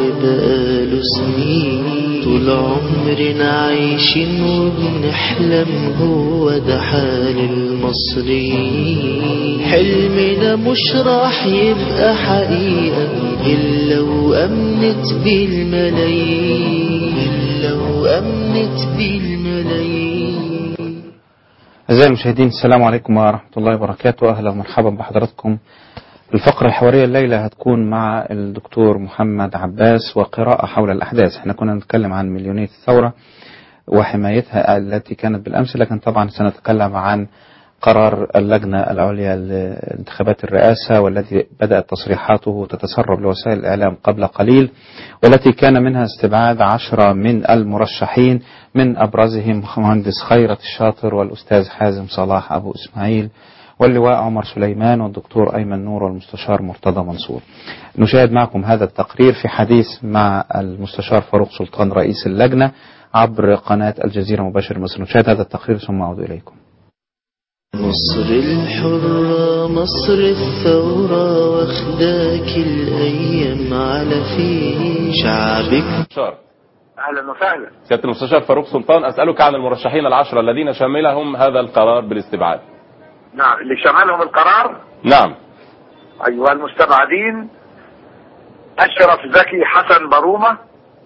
بقاله سنين طول عمرنا عايشين وبنحلم هو ده حال المصريين حلمنا مش راح يبقى حقيقة إلا وأمنت بيه الملايين إلا وأمنت بيه الملايين أعزائي المشاهدين السلام عليكم ورحمة الله وبركاته أهلا ومرحبا بحضراتكم الفقرة الحوارية الليلة هتكون مع الدكتور محمد عباس وقراءة حول الأحداث احنا كنا نتكلم عن مليونية الثورة وحمايتها التي كانت بالأمس لكن طبعا سنتكلم عن قرار اللجنة العليا لانتخابات الرئاسة والذي بدأت تصريحاته تتسرب لوسائل الإعلام قبل قليل والتي كان منها استبعاد عشرة من المرشحين من أبرزهم مهندس خيرت الشاطر والأستاذ حازم صلاح أبو إسماعيل واللواء عمر سليمان والدكتور أيمن نور والمستشار مرتضى منصور نشاهد معكم هذا التقرير في حديث مع المستشار فاروق سلطان رئيس اللجنة عبر قناة الجزيرة مباشر مصر نشاهد هذا التقرير ثم أعود إليكم مصر الحرة مصر الثورة واخداك الأيام على فين شعبك المستشار اهلا وسهلا سيادة المستشار فاروق سلطان أسألك عن المرشحين العشرة الذين شملهم هذا القرار بالاستبعاد نعم اللي شملهم القرار نعم ايها المستبعدين اشرف زكي حسن برومه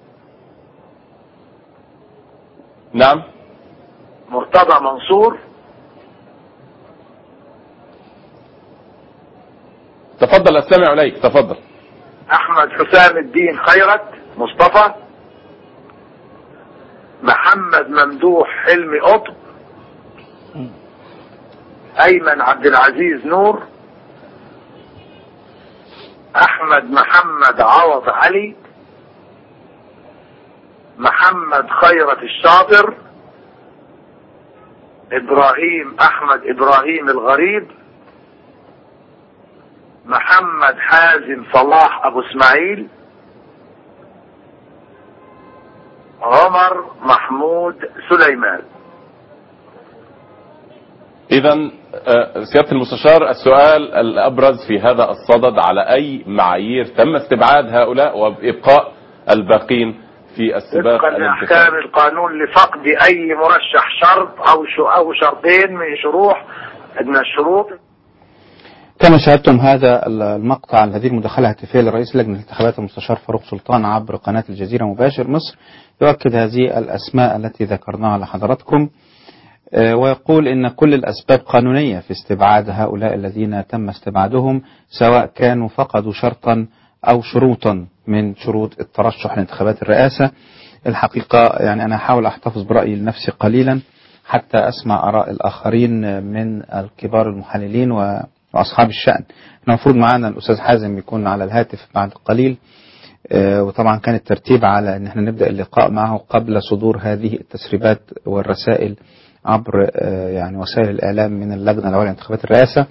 نعم مرتضى منصور تفضل أستمع إليك تفضل احمد حسام الدين خيرت مصطفى محمد ممدوح حلمي قطب ايمن عبد العزيز نور احمد محمد عوض علي محمد خيرت الشاطر ابراهيم احمد ابراهيم الغريب محمد حازم صلاح ابو اسماعيل عمر محمود سليمان إذا آه، سيادة المستشار السؤال الأبرز في هذا الصدد على أي معايير تم استبعاد هؤلاء وإبقاء الباقين في السباق وفقا لاحكام الانتخابي القانون لفقد اي مرشح شرط او شو او شرطين من شروح من الشروط كما شاهدتم هذا المقطع الذي المداخلة هاتفية لرئيس لجنة الانتخابات المستشار فاروق سلطان عبر قناة الجزيرة مباشر مصر يؤكد هذه الأسماء التي ذكرناها لحضراتكم آه، ويقول إن كل الأسباب قانونية في استبعاد هؤلاء الذين تم استبعادهم سواء كانوا فقدوا شرطا أو شروطا من شروط الترشح لانتخابات الرئاسة الحقيقة يعني أنا أحاول أحتفظ برأيي لنفسي قليلا حتى أسمع آراء الآخرين من الكبار المحللين و- وأصحاب الشأن احنا المفروض معانا الأستاذ حازم يكون على الهاتف بعد قليل آه، وطبعا كان الترتيب على ان احنا نبدا اللقاء معه قبل صدور هذه التسريبات والرسائل عبر آه، يعني وسائل الاعلام من اللجنه العليا لانتخابات الرئاسه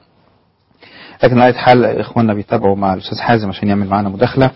لكن على أي حال اخواننا بيتابعوا مع الاستاذ حازم عشان يعمل معنا مداخله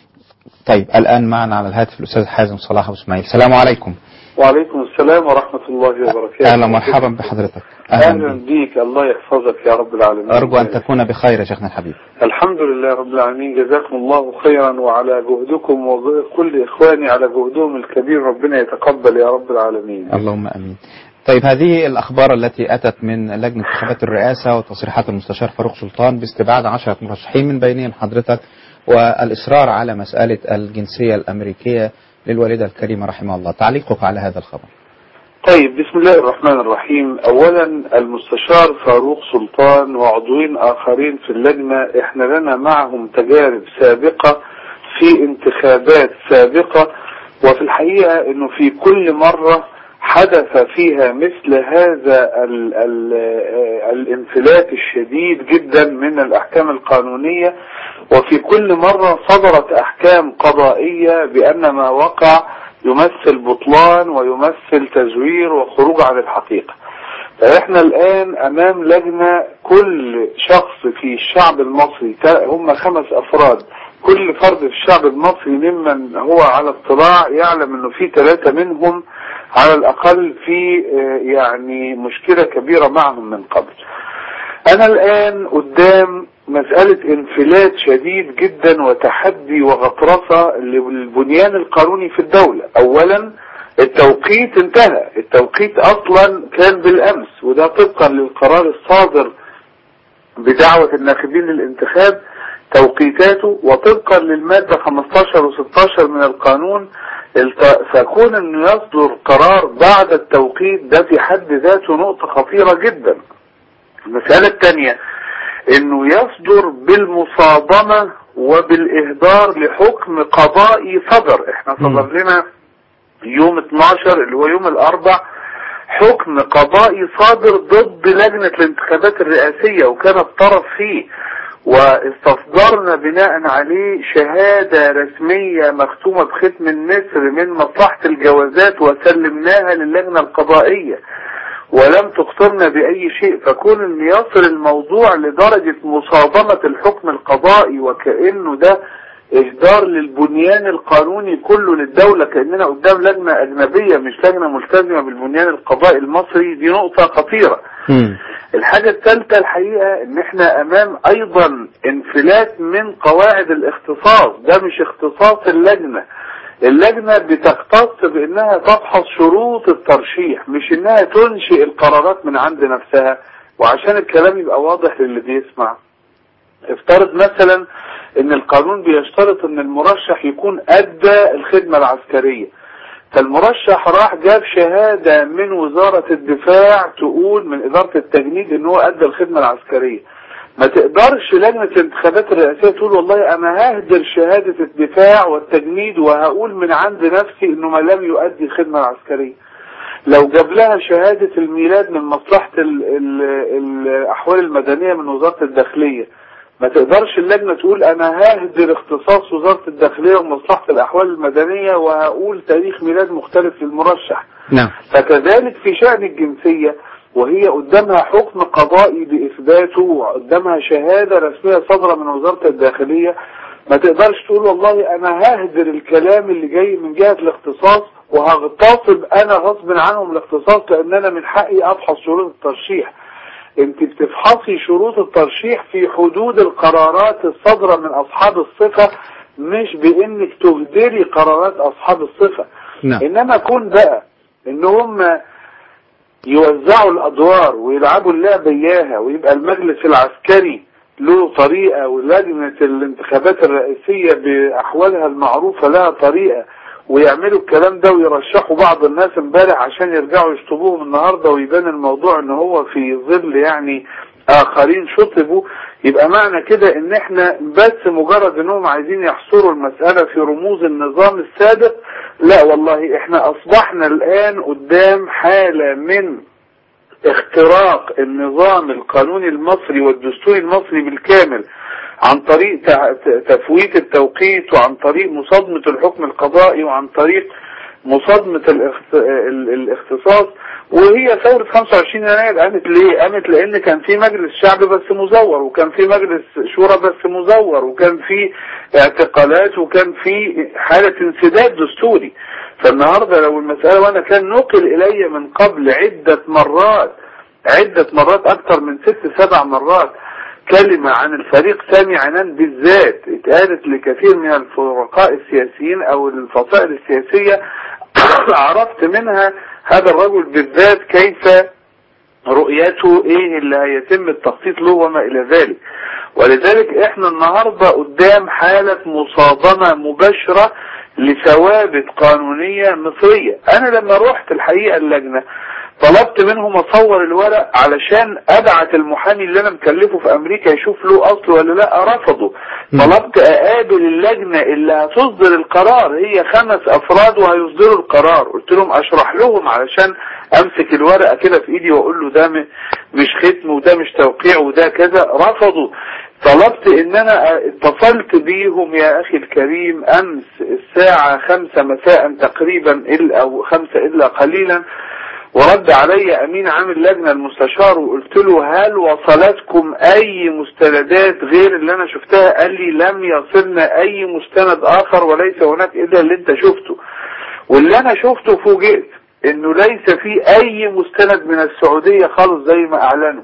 طيب الان معنا على الهاتف الاستاذ حازم صلاح ابو اسماعيل السلام عليكم وعليكم السلام ورحمة الله وبركاته اهلا ومرحبا بحضرتك أهلا اهلا بك. بيك الله يحفظك يا رب العالمين ارجو ان تكون بخير يا شيخنا الحبيب الحمد لله رب العالمين جزاكم الله خيرا وعلى جهدكم وكل إخواني على جهدهم الكبير ربنا يتقبل يا رب العالمين اللهم امين. طيب هذه الاخبار التي اتت من لجنه انتخابات الرئاسه وتصريحات المستشار فاروق سلطان باستبعاد عشره مرشحين من بينهم حضرتك والاصرار على مساله الجنسيه الامريكيه للوالده الكريمه رحمها الله، تعليقك على هذا الخبر. طيب بسم الله الرحمن الرحيم أولا المستشار فاروق سلطان وعضوين آخرين في اللجنة احنا لنا معهم تجارب سابقة في انتخابات سابقة وفي الحقيقة انه في كل مرة حدث فيها مثل هذا ال ال الانفلات الشديد جدا من الأحكام القانونية وفي كل مرة صدرت أحكام قضائية بأن ما وقع يمثل بطلان ويمثل تزوير وخروج عن الحقيقة فإحنا الآن أمام لجنة كل شخص في الشعب المصري تا- هم خمس أفراد كل فرد في الشعب المصري ممن هو على اطلاع يعلم أنه في ثلاثة منهم على الأقل في آه، يعني مشكلة كبيرة معهم من قبل انا الان قدام مسألة انفلات شديد جدا وتحدي وغطرسة للبنيان القانوني في الدولة اولا التوقيت انتهى التوقيت اصلا كان بالامس وده طبقا للقرار الصادر بدعوة الناخبين للانتخاب توقيتاته وطبقا للمادة 15 و 16 من القانون الت- فكون انه يصدر قرار بعد التوقيت ده في حد ذاته نقطة خطيرة جدا المسألة الثانية انه يصدر بالمصادمة وبالاهدار لحكم قضائي صدر احنا مم. صدر لنا يوم 12 اللي هو يوم الاربع حكم قضائي صادر ضد لجنة الانتخابات الرئاسية وكان الطرف فيه واستصدرنا بناء عليه شهادة رسمية مختومة بختم النسر من مصلحة الجوازات وسلمناها للجنة القضائية ولم تخطرنا بأي شيء فكون ان يصل الموضوع لدرجة مصادمة الحكم القضائي وكأنه ده إهدار للبنيان القانوني كله للدولة كأننا قدام لجنة أجنبية مش لجنة ملتزمة بالبنيان القضائي المصري دي نقطة خطيرة مم. الحاجة الثالثة الحقيقة ان احنا امام ايضا انفلات من قواعد الاختصاص ده مش اختصاص اللجنة اللجنة بتختص بانها تفحص شروط الترشيح مش انها تنشئ القرارات من عند نفسها وعشان الكلام يبقى واضح للي بيسمع افترض مثلا ان القانون بيشترط ان المرشح يكون ادى الخدمة العسكرية فالمرشح راح جاب شهادة من وزارة الدفاع تقول من إدارة التجنيد إن هو أدى الخدمة العسكرية ما تقدرش لجنة الانتخابات الرئاسية تقول والله أنا ههدر شهادة الدفاع والتجنيد وهقول من عند نفسي إنه ما لم يؤدي الخدمة العسكرية لو جاب لها شهادة الميلاد من مصلحة ال ال الأحوال المدنية من وزارة الداخلية ما تقدرش اللجنة تقول انا ههدر اختصاص وزارة الداخلية ومصلحة الاحوال المدنية وهقول تاريخ ميلاد مختلف للمرشح نعم فكذلك في شأن الجنسية وهي قدامها حكم قضائي بإثباته وقدامها شهادة رسمية صادرة من وزارة الداخلية ما تقدرش تقول والله أنا ههدر الكلام اللي جاي من جهة الاختصاص وهغتصب أنا غصب عنهم الاختصاص لأن أنا من حقي أفحص شروط الترشيح انت بتفحصي شروط الترشيح في حدود القرارات الصادرة من أصحاب الصفة مش بإنك تهدري قرارات أصحاب الصفة نعم انما كون بقى ان هم يوزعوا الادوار ويلعبوا اللعبة اياها ويبقى المجلس العسكري له طريقة ولجنة الانتخابات الرئيسية بأحوالها المعروفة لها طريقة ويعملوا الكلام ده ويرشحوا بعض الناس امبارح عشان يرجعوا يشطبوهم النهاردة ويبان الموضوع ان هو في ظل يعني اخرين شطبوا يبقى معنى كده ان احنا بس مجرد انهم عايزين يحصروا المسألة في رموز النظام السابق لا والله احنا اصبحنا الان قدام حالة من اختراق النظام القانوني المصري والدستوري المصري بالكامل عن طريق تفويت التوقيت وعن طريق مصادمة الحكم القضائي وعن طريق مصادمة الاختصاص وهي ثورة 25 يناير قامت ليه؟ قامت لأن كان في مجلس شعب بس مزور وكان في مجلس شورى بس مزور وكان في اعتقالات وكان في حالة انسداد دستوري فالنهاردة لو المسألة وأنا كان نقل إلي من قبل عدة مرات عدة مرات أكثر من ست سبع مرات كلمة عن الفريق سامي عنان بالذات اتقالت لكثير من الفرقاء السياسيين او الفصائل السياسية عرفت منها هذا الرجل بالذات كيف رؤيته ايه اللي هيتم التخطيط له وما الى ذلك ولذلك احنا النهاردة قدام حالة مصادمة مباشرة لثوابت قانونية مصرية انا لما روحت الحقيقة اللجنة طلبت منهم اصور الورق علشان ابعت المحامي اللي انا مكلفه في امريكا يشوف له اصل ولا لا رفضوا طلبت اقابل اللجنة اللي هتصدر القرار هي خمس افراد وهيصدروا القرار قلت لهم اشرح لهم علشان امسك الورقة كده في ايدي واقول له ده مش ختم وده مش توقيع وده كذا رفضوا طلبت ان انا اتصلت بيهم يا اخي الكريم امس الساعة خمسة مساء تقريبا الا او خمسة الا قليلا ورد علي امين عام اللجنة المستشار وقلت له هل وصلتكم اي مستندات غير اللي انا شفتها قال لي لم يصلنا اي مستند اخر وليس هناك الا اللي انت شفته واللي انا شفته فوجئت انه ليس في اي مستند من السعودية خالص زي ما اعلنوا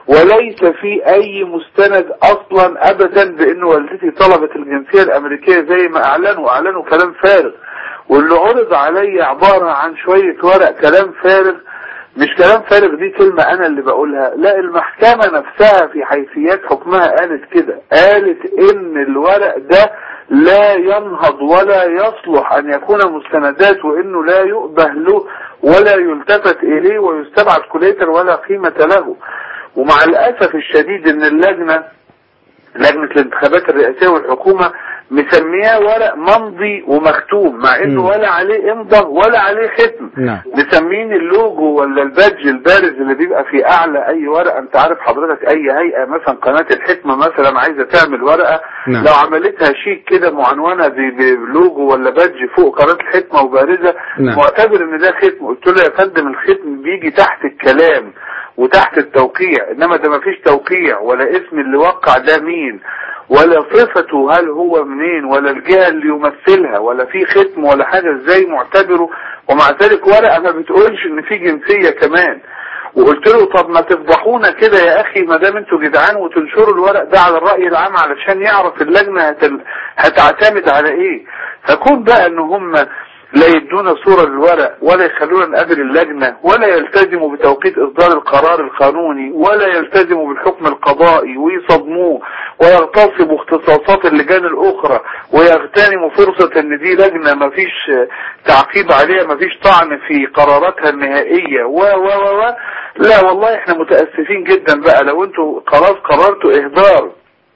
وليس في اي مستند اصلا ابدا بان والدتي طلبت الجنسية الامريكية زي ما اعلنوا اعلنوا كلام فارغ واللي عرض علي عبارة عن شوية ورق كلام فارغ مش كلام فارغ دي كلمة انا اللي بقولها لا المحكمة نفسها في حيثيات حكمها قالت كده قالت ان الورق ده لا ينهض ولا يصلح ان يكون مستندات وانه لا يؤبه له ولا يلتفت اليه ويستبعد كلية ولا قيمة له ومع الاسف الشديد ان اللجنة لجنة الانتخابات الرئاسية والحكومة مسمياه ورق ممضي ومختوم مع انه مم. ولا عليه امضة ولا عليه ختم نعم مسمين اللوجو ولا البادج البارز اللي بيبقى في اعلى اي ورقه انت عارف حضرتك اي هيئه مثلا قناه الحكمه مثلا عايزه تعمل ورقه نعم. لو عملتها شيك كده معنونه ب- بلوجو ولا بادج فوق قناه الحكمه وبارزه نعم. معتبر ان ده ختم قلت له يا فندم الختم بيجي تحت الكلام وتحت التوقيع انما ده مفيش توقيع ولا اسم اللي وقع ده مين ولا صفته هل هو منين ولا الجهة اللي يمثلها ولا في ختم ولا حاجة ازاي معتبره ومع ذلك ورقة ما بتقولش ان في جنسية كمان وقلت له طب ما تفضحونا كده يا اخي ما دام انتوا جدعان وتنشروا الورق ده على الرأي العام علشان يعرف اللجنة هتل... هتعتمد على ايه فكون بقى ان هم لا يدونا صورة للورق ولا يخلونا نقابل اللجنة ولا يلتزموا بتوقيت إصدار القرار القانوني ولا يلتزموا بالحكم القضائي ويصدموه ويغتصبوا اختصاصات اللجان الأخرى ويغتنموا فرصة إن دي لجنة مفيش تعقيب عليها مفيش طعن في قراراتها النهائية و و و و لا والله احنا متأسفين جدا بقى لو انتوا خلاص قررتوا إهدار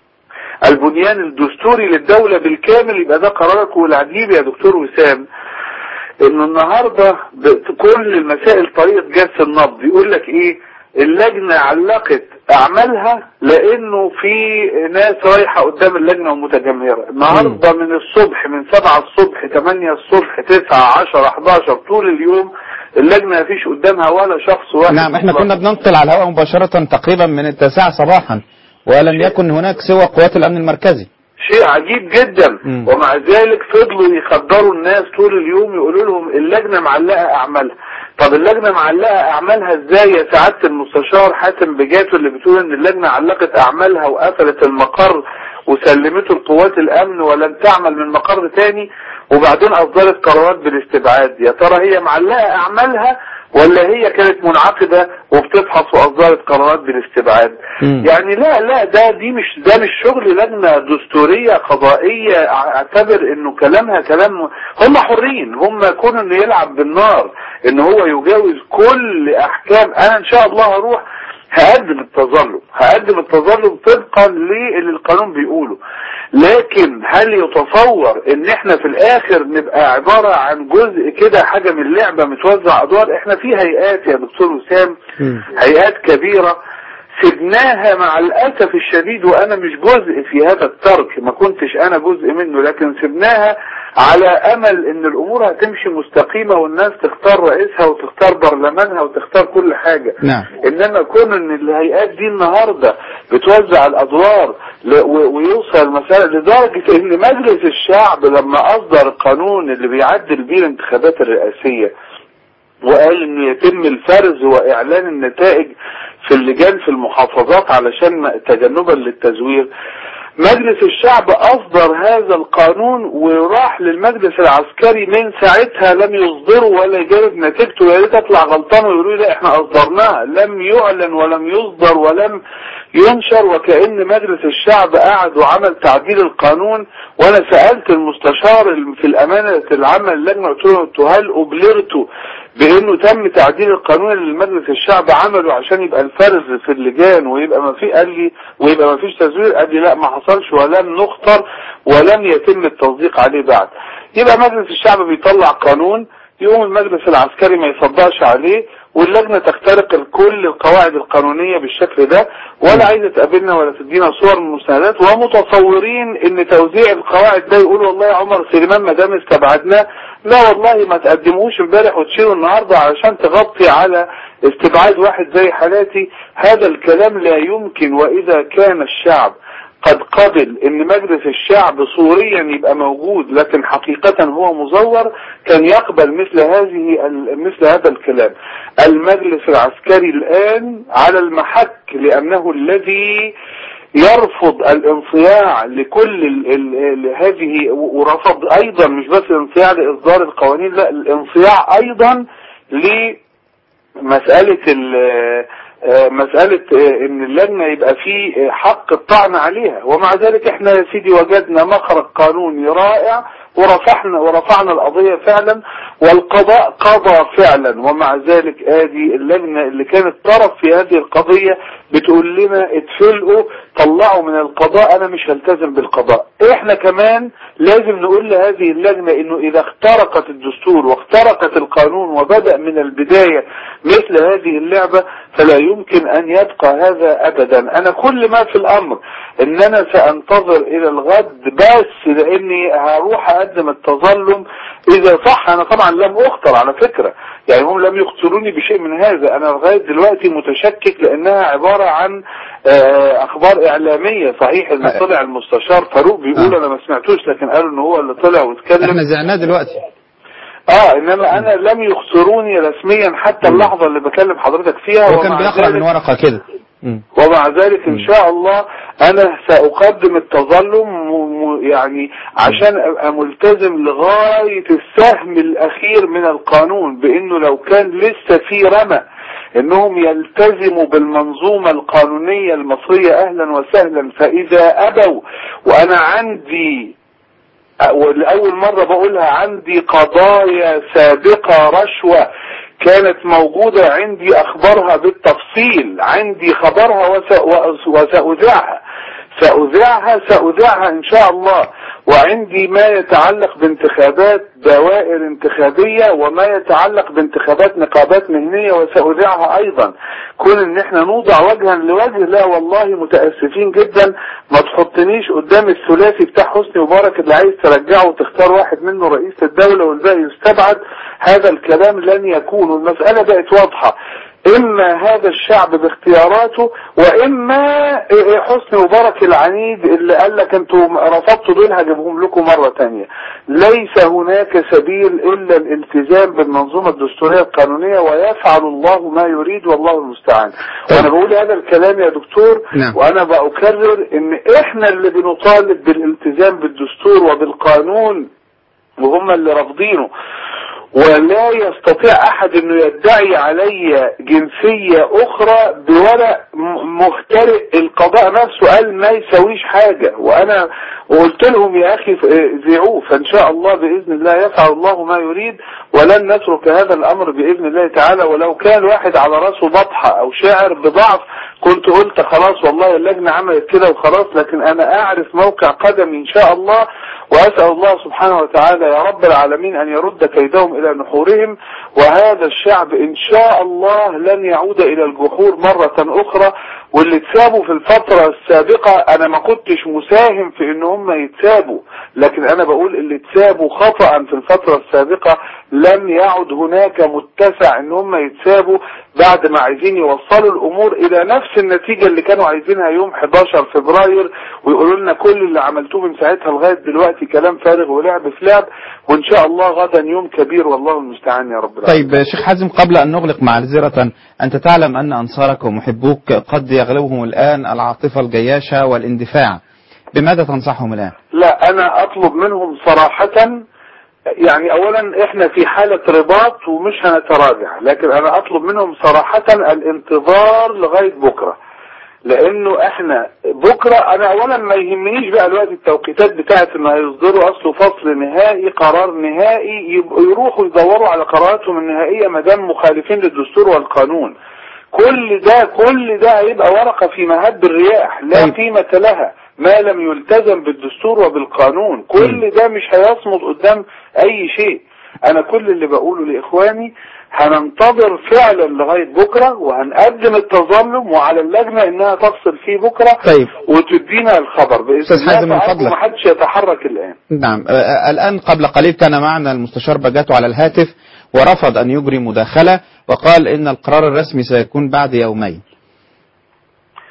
البنيان الدستوري للدولة بالكامل يبقى ده قرارك والعجيب يا دكتور وسام انه النهاردة ب- كل المسائل طريقة جس النبض يقول لك ايه اللجنة علقت اعمالها لانه في ناس رايحة قدام اللجنة ومتجمهرة النهاردة من الصبح من سبعة الصبح تمانية الصبح تسعة عشر 11 طول اليوم اللجنة مفيش قدامها ولا شخص واحد نعم احنا مطلق. كنا بننقل على الهواء مباشرة تقريبا من التاسعة صباحا ولم يكن هناك سوى قوات الأمن المركزي شيء عجيب جدا مم. ومع ذلك فضلوا يخدروا الناس طول اليوم يقولوا لهم اللجنة معلقة أعمالها طب اللجنة معلقة أعمالها إزاي يا سعادة المستشار حاتم بجاتو اللي بتقول إن اللجنة علقت أعمالها وقفلت المقر وسلمته لقوات الأمن ولم تعمل من مقر تاني وبعدين أصدرت قرارات بالاستبعاد يا ترى هي معلقة أعمالها ولا هي كانت منعقدة وبتفحص وأصدرت قرارات بالاستبعاد مم. يعني لا لا ده دي مش ده مش شغل لجنة دستورية قضائية اعتبر انه كلامها كلام هم حرين هم كون انه يلعب بالنار ان هو يجاوز كل احكام انا ان شاء الله هروح هقدم التظلم هقدم التظلم طبقا للي القانون بيقوله لكن هل يتصور ان احنا في الاخر نبقى عبارة عن جزء كده حاجة من لعبة متوزع ادوار احنا في هيئات يا دكتور وسام مم. هيئات كبيرة سبناها مع الأسف الشديد وأنا مش جزء في هذا الترك ما كنتش أنا جزء منه لكن سبناها على أمل إن الأمور هتمشي مستقيمة والناس تختار رئيسها وتختار برلمانها وتختار كل حاجة نعم إنما كون إن الهيئات دي النهاردة بتوزع الأدوار ل- و- ويوصل المسألة لدرجة إن مجلس الشعب لما أصدر القانون اللي بيعدل بيه الانتخابات الرئاسية وقال انه يتم الفرز واعلان النتائج في اللجان في المحافظات علشان ما- تجنبا للتزوير مجلس الشعب اصدر هذا القانون وراح للمجلس العسكري من ساعتها لم يصدره ولا يجرب نتيجته يا ريت اطلع غلطان ويقولوا لي لا احنا اصدرناها لم يعلن ولم يصدر ولم ينشر وكأن مجلس الشعب قعد وعمل تعديل القانون وانا سألت المستشار في الامانة العامة للجنة قلت له "أنتوا هل ابلغتوا بانه تم تعديل القانون اللي مجلس الشعب عمله عشان يبقى الفرز في اللجان ويبقى ما في قال لي ويبقى ما فيش تزوير قال لي لا ما حصلش ولم نختر ولم يتم التصديق عليه بعد يبقى مجلس الشعب بيطلع قانون يقوم المجلس العسكري ما يصدقش عليه واللجنة تخترق كل القواعد القانونية بالشكل ده ولا عايزة تقابلنا ولا تدينا صور من المستندات ومتصورين ان توزيع القواعد ده يقولوا والله يا عمر سليمان ما دام استبعدناه لا والله ما تقدموش امبارح وتشيلوا النهارده علشان تغطي على استبعاد واحد زي حالاتي هذا الكلام لا يمكن واذا كان الشعب قد قبل ان مجلس الشعب صوريا يبقى موجود لكن حقيقة هو مزور كان يقبل مثل هذه ال- مثل هذا الكلام المجلس العسكري الان على المحك لانه الذي يرفض الانصياع لكل ال ال ال هذه ورفض ايضا مش بس الانصياع لاصدار القوانين لا الانصياع ايضا لمسألة ال- آه، مسألة آه، ان اللجنة يبقى فيه آه، حق الطعن عليها ومع ذلك احنا يا سيدي وجدنا مخرج قانوني رائع ورفعنا ورفعنا القضية فعلا والقضاء قضى فعلا ومع ذلك ادي اللجنة اللي كانت طرف في هذه القضية بتقول لنا اتفلقوا طلعوا من القضاء انا مش هلتزم بالقضاء احنا كمان لازم نقول لهذه اللجنة انه اذا اخترقت الدستور واخترقت القانون وبدأ من البداية مثل هذه اللعبة فلا يمكن ان يبقى هذا ابدا انا كل ما في الامر ان انا سانتظر الى الغد بس لاني هروح اقدم التظلم اذا صح انا طبعا لم اخطر على فكرة يعني هم لم يخطروني بشيء من هذا انا لغاية دلوقتي متشكك لانها عبارة عن آه، اخبار اعلامية صحيح ان طلع المستشار فاروق بيقول آه. انا ما سمعتوش لكن قالوا ان هو اللي طلع واتكلم احنا زعناه دلوقتي اه انما انا لم يخسروني رسميا حتى اللحظة اللي بكلم حضرتك فيها هو كان ومع بيقرأ ذلك- من ورقة كده مم. ومع ذلك ان شاء الله انا ساقدم التظلم م- م- يعني عشان ابقى ملتزم لغاية السهم الاخير من القانون بانه لو كان لسه في رمى انهم يلتزموا بالمنظومة القانونية المصرية اهلا وسهلا فاذا ابوا وانا عندي ولأول مرة بقولها عندي قضايا سابقة رشوة كانت موجودة عندي أخبارها بالتفصيل عندي خبرها وس- وس- وسأذاعها سأذاعها سأذاعها إن شاء الله وعندي ما يتعلق بانتخابات دوائر انتخابية وما يتعلق بانتخابات نقابات مهنية وسأذاعها أيضا كون إن احنا نوضع وجها لوجه لا والله متأسفين جدا ما تحطنيش قدام الثلاثي بتاع حسني مبارك اللي عايز ترجعه وتختار واحد منه رئيس الدولة والباقي يستبعد هذا الكلام لن يكون والمسألة بقت واضحة اما هذا الشعب باختياراته واما حسني مبارك العنيد اللي قال لك انتوا رفضتوا دول هجيبهم لكم مرة تانية ليس هناك سبيل الا الالتزام بالمنظومة الدستورية القانونية ويفعل الله ما يريد والله المستعان وانا بقول هذا الكلام يا دكتور نعم. وانا بأكرر ان احنا اللي بنطالب بالالتزام بالدستور وبالقانون وهم اللي رافضينه ولا يستطيع احد انه يدعي علي جنسية اخرى بورق م- مخترق القضاء نفسه قال ما يسويش حاجة وانا وقلت لهم يا اخي ف- ذيعوه فان شاء الله باذن الله يفعل الله ما يريد ولن نترك هذا الامر باذن الله تعالى ولو كان واحد على راسه بطحة او شاعر بضعف كنت قلت خلاص والله اللجنة عملت كده وخلاص لكن انا اعرف موقع قدمي ان شاء الله واسأل الله سبحانه وتعالى يا رب العالمين ان يرد كيدهم الى نحورهم وهذا الشعب ان شاء الله لن يعود الى الجحور مرة اخرى واللي اتسابوا في الفترة السابقة انا ما كنتش مساهم في ان هم يتسابوا لكن انا بقول اللي اتسابوا خطأ في الفترة السابقة لم يعد هناك متسع ان هم يتسابوا بعد ما عايزين يوصلوا الامور الى نفس النتيجة اللي كانوا عايزينها يوم 11 فبراير ويقولوا لنا كل اللي عملتوه من ساعتها لغاية دلوقتي كلام فارغ ولعب في لعب وان شاء الله غدا يوم كبير والله المستعان يا رب العالمين طيب شيخ حازم قبل أن نغلق معذرة أنت تعلم أن أنصارك ومحبوك قد يغلبهم الآن العاطفة الجياشة والاندفاع بماذا تنصحهم الآن؟ لا انا اطلب منهم صراحة يعني اولا احنا في حالة رباط ومش هنتراجع لكن انا اطلب منهم صراحة الانتظار لغاية بكرة لانه احنا بكرة انا اولا ما يهمنيش بقى الوقت التوقيتات بتاعت ان هيصدروا اصله فصل نهائي قرار نهائي يبقوا يروحوا يدوروا على قراراتهم النهائية ما دام مخالفين للدستور والقانون كل ده كل ده هيبقى ورقة في مهب الرياح لا طيب. قيمة لها ما لم يلتزم بالدستور وبالقانون كل ده مش هيصمد قدام اي شيء انا كل اللي بقوله لاخواني هننتظر فعلا لغاية بكرة وهنقدم التظلم وعلى اللجنة انها تفصل فيه بكرة طيب. وتدينا الخبر بإذن أستاذ حازم من الله فأرجو فضلك. محدش يتحرك الآن نعم آه، الآن قبل قليل كان معنا المستشار بجاتو على الهاتف ورفض أن يجري مداخلة وقال إن القرار الرسمي سيكون بعد يومين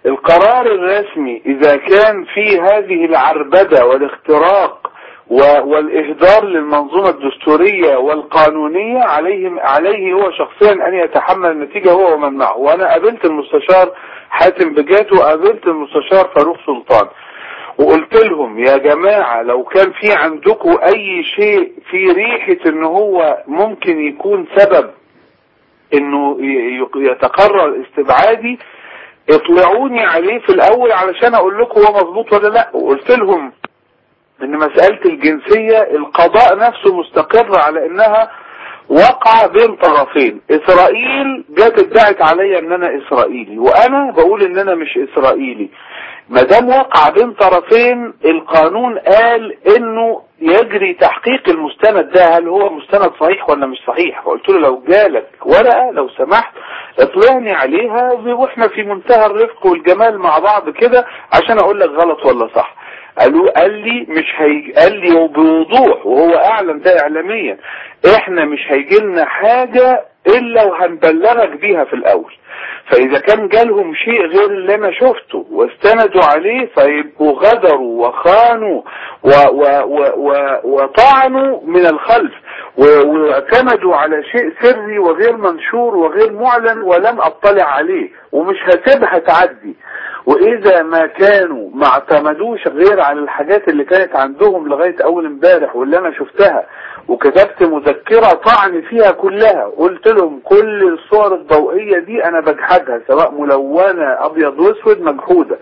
القرار الرسمي اذا كان في هذه العربدة والاختراق و- والاهدار للمنظومة الدستورية والقانونية عليه عليه هو شخصيا ان يتحمل النتيجة هو ومن معه وانا قابلت المستشار حاتم بجات وقابلت المستشار فاروق سلطان وقلت لهم يا جماعة لو كان في عندكم اي شيء في ريحة ان هو ممكن يكون سبب انه ي- ي- يتقرر استبعادي اطلعوني عليه في الاول علشان اقول لكم هو مظبوط ولا لا وقلت لهم ان مسألة الجنسية القضاء نفسه مستقر على انها وقع بين طرفين اسرائيل جت ادعت عليا ان انا اسرائيلي وانا بقول ان انا مش اسرائيلي ما دام وقع بين طرفين القانون قال انه يجري تحقيق المستند ده هل هو مستند صحيح ولا مش صحيح فقلت له لو جالك ورقة لو سمحت اطلعني عليها واحنا في منتهى الرفق والجمال مع بعض كده عشان اقول لك غلط ولا صح قالوا قال لي مش هيجي قال لي وبوضوح وهو اعلن ده اعلاميا احنا مش هيجي لنا حاجة الا وهنبلغك بيها في الاول فاذا كان جالهم شيء غير اللي انا شفته واستندوا عليه فيبقوا غدروا وخانوا و و و و وطعنوا من الخلف و- واعتمدوا على شيء سري وغير منشور وغير معلن ولم اطلع عليه ومش هسيبها تعدي واذا ما كانوا ما اعتمدوش غير على الحاجات اللي كانت عندهم لغاية اول امبارح واللي انا شفتها وكتبت مذكرة طعن فيها كلها قلت لهم كل الصور الضوئية دي انا بجحدها سواء ملونة ابيض واسود مجحودة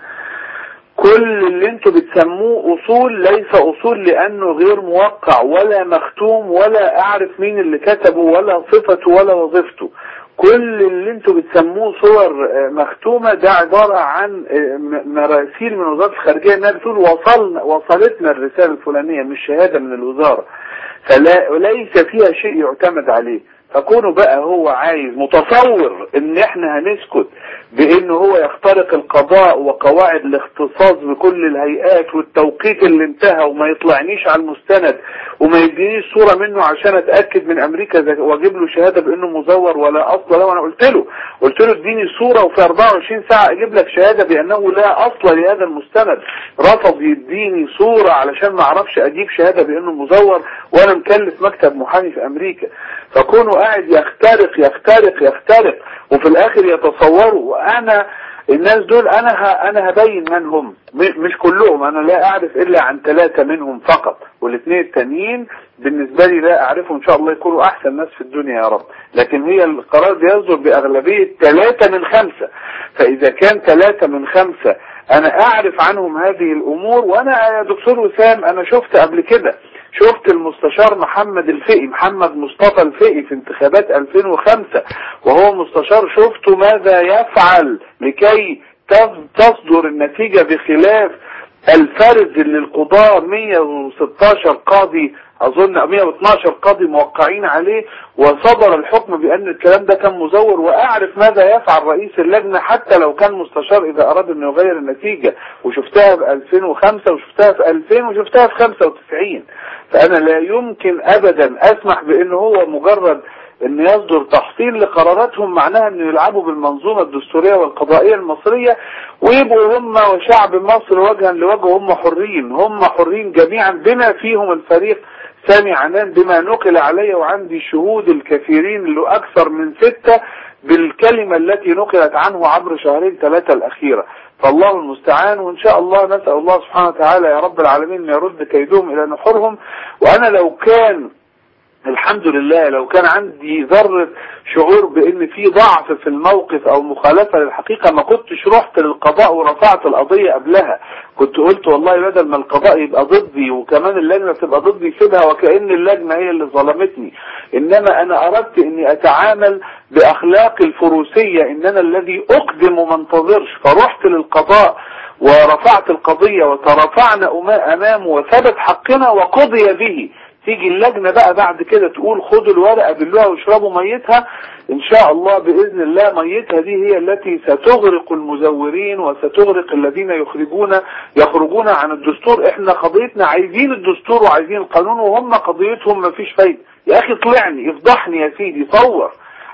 كل اللي انتوا بتسموه اصول ليس اصول لانه غير موقع ولا مختوم ولا اعرف مين اللي كتبه ولا صفته ولا وظيفته كل اللي انتوا بتسموه صور آه، مختومة ده عبارة عن آه، م- مراسيل من وزارة الخارجية انها بتقول وصلنا وصلتنا الرسالة الفلانية مش شهادة من الوزارة فلا وليس فيها شيء يعتمد عليه فكونه بقى هو عايز متصور ان احنا هنسكت بان هو يخترق القضاء وقواعد الاختصاص بكل الهيئات والتوقيت اللي انتهى وما يطلعنيش على المستند وما يدينيش صورة منه عشان اتأكد من امريكا إذا- واجيب له شهادة بانه مزور ولا اصل له وانا قلت له قلت له اديني صورة وفي 24 ساعة اجيب لك شهادة بانه لا اصل لهذا المستند رفض يديني صورة علشان ما اعرفش اجيب شهادة بانه مزور وانا مكلف مكتب محامي في امريكا فكونه قاعد يخترق يخترق يخترق وفي الاخر يتصوروا وانا الناس دول انا ه... انا هبين من هم م- مش كلهم انا لا اعرف الا عن ثلاثة منهم فقط والاثنين التانيين بالنسبة لي لا اعرفهم ان شاء الله يكونوا احسن ناس في الدنيا يا رب لكن هي القرار بيصدر باغلبية ثلاثة من خمسة فاذا كان ثلاثة من خمسة انا اعرف عنهم هذه الامور وانا يا دكتور وسام انا شفت قبل كده شفت المستشار محمد الفقي محمد مصطفى الفقي في انتخابات 2005 وهو مستشار شفته ماذا يفعل لكي تف- تصدر النتيجة بخلاف الفرز اللي القضاء 116 قاضي اظن 112 قاضي موقعين عليه وصدر الحكم بان الكلام ده كان مزور واعرف ماذا يفعل رئيس اللجنة حتى لو كان مستشار اذا اراد انه يغير النتيجة وشفتها في 2005 وشفتها في 2000 وشفتها في 95 فانا لا يمكن ابدا اسمح بان هو مجرد ان يصدر تحصيل لقراراتهم معناها انه يلعبوا بالمنظومة الدستورية والقضائية المصرية ويبقوا هم وشعب مصر وجها لوجه هم حرين هم حرين جميعا بما فيهم الفريق سامي عنان بما نقل علي وعندي شهود الكثيرين اللي اكثر من ستة بالكلمة التي نقلت عنه عبر شهرين ثلاثة الاخيرة فالله المستعان وان شاء الله نسأل الله سبحانه وتعالى يا رب العالمين ان يرد كيدهم الى نحورهم وانا لو كان الحمد لله لو كان عندي ذرة شعور بان في ضعف في الموقف او مخالفة للحقيقة ما كنتش رحت للقضاء ورفعت القضية قبلها كنت قلت والله بدل ما القضاء يبقى ضدي وكمان اللجنة تبقى ضدي سيبها وكأن اللجنة هي اللي ظلمتني انما انا اردت اني اتعامل باخلاق الفروسية ان انا الذي اقدم ما انتظرش فرحت للقضاء ورفعت القضية وترفعنا أما- امامه وثبت حقنا وقضي به تيجي اللجنة بقى بعد كده تقول خدوا الورقة باللوها واشربوا ميتها ان شاء الله بإذن الله ميتها دي هي التي ستغرق المزورين وستغرق الذين يخرجون يخرجون عن الدستور احنا قضيتنا عايزين الدستور وعايزين القانون وهم قضيتهم مفيش فايدة يا اخي طلعني افضحني يا سيدي صور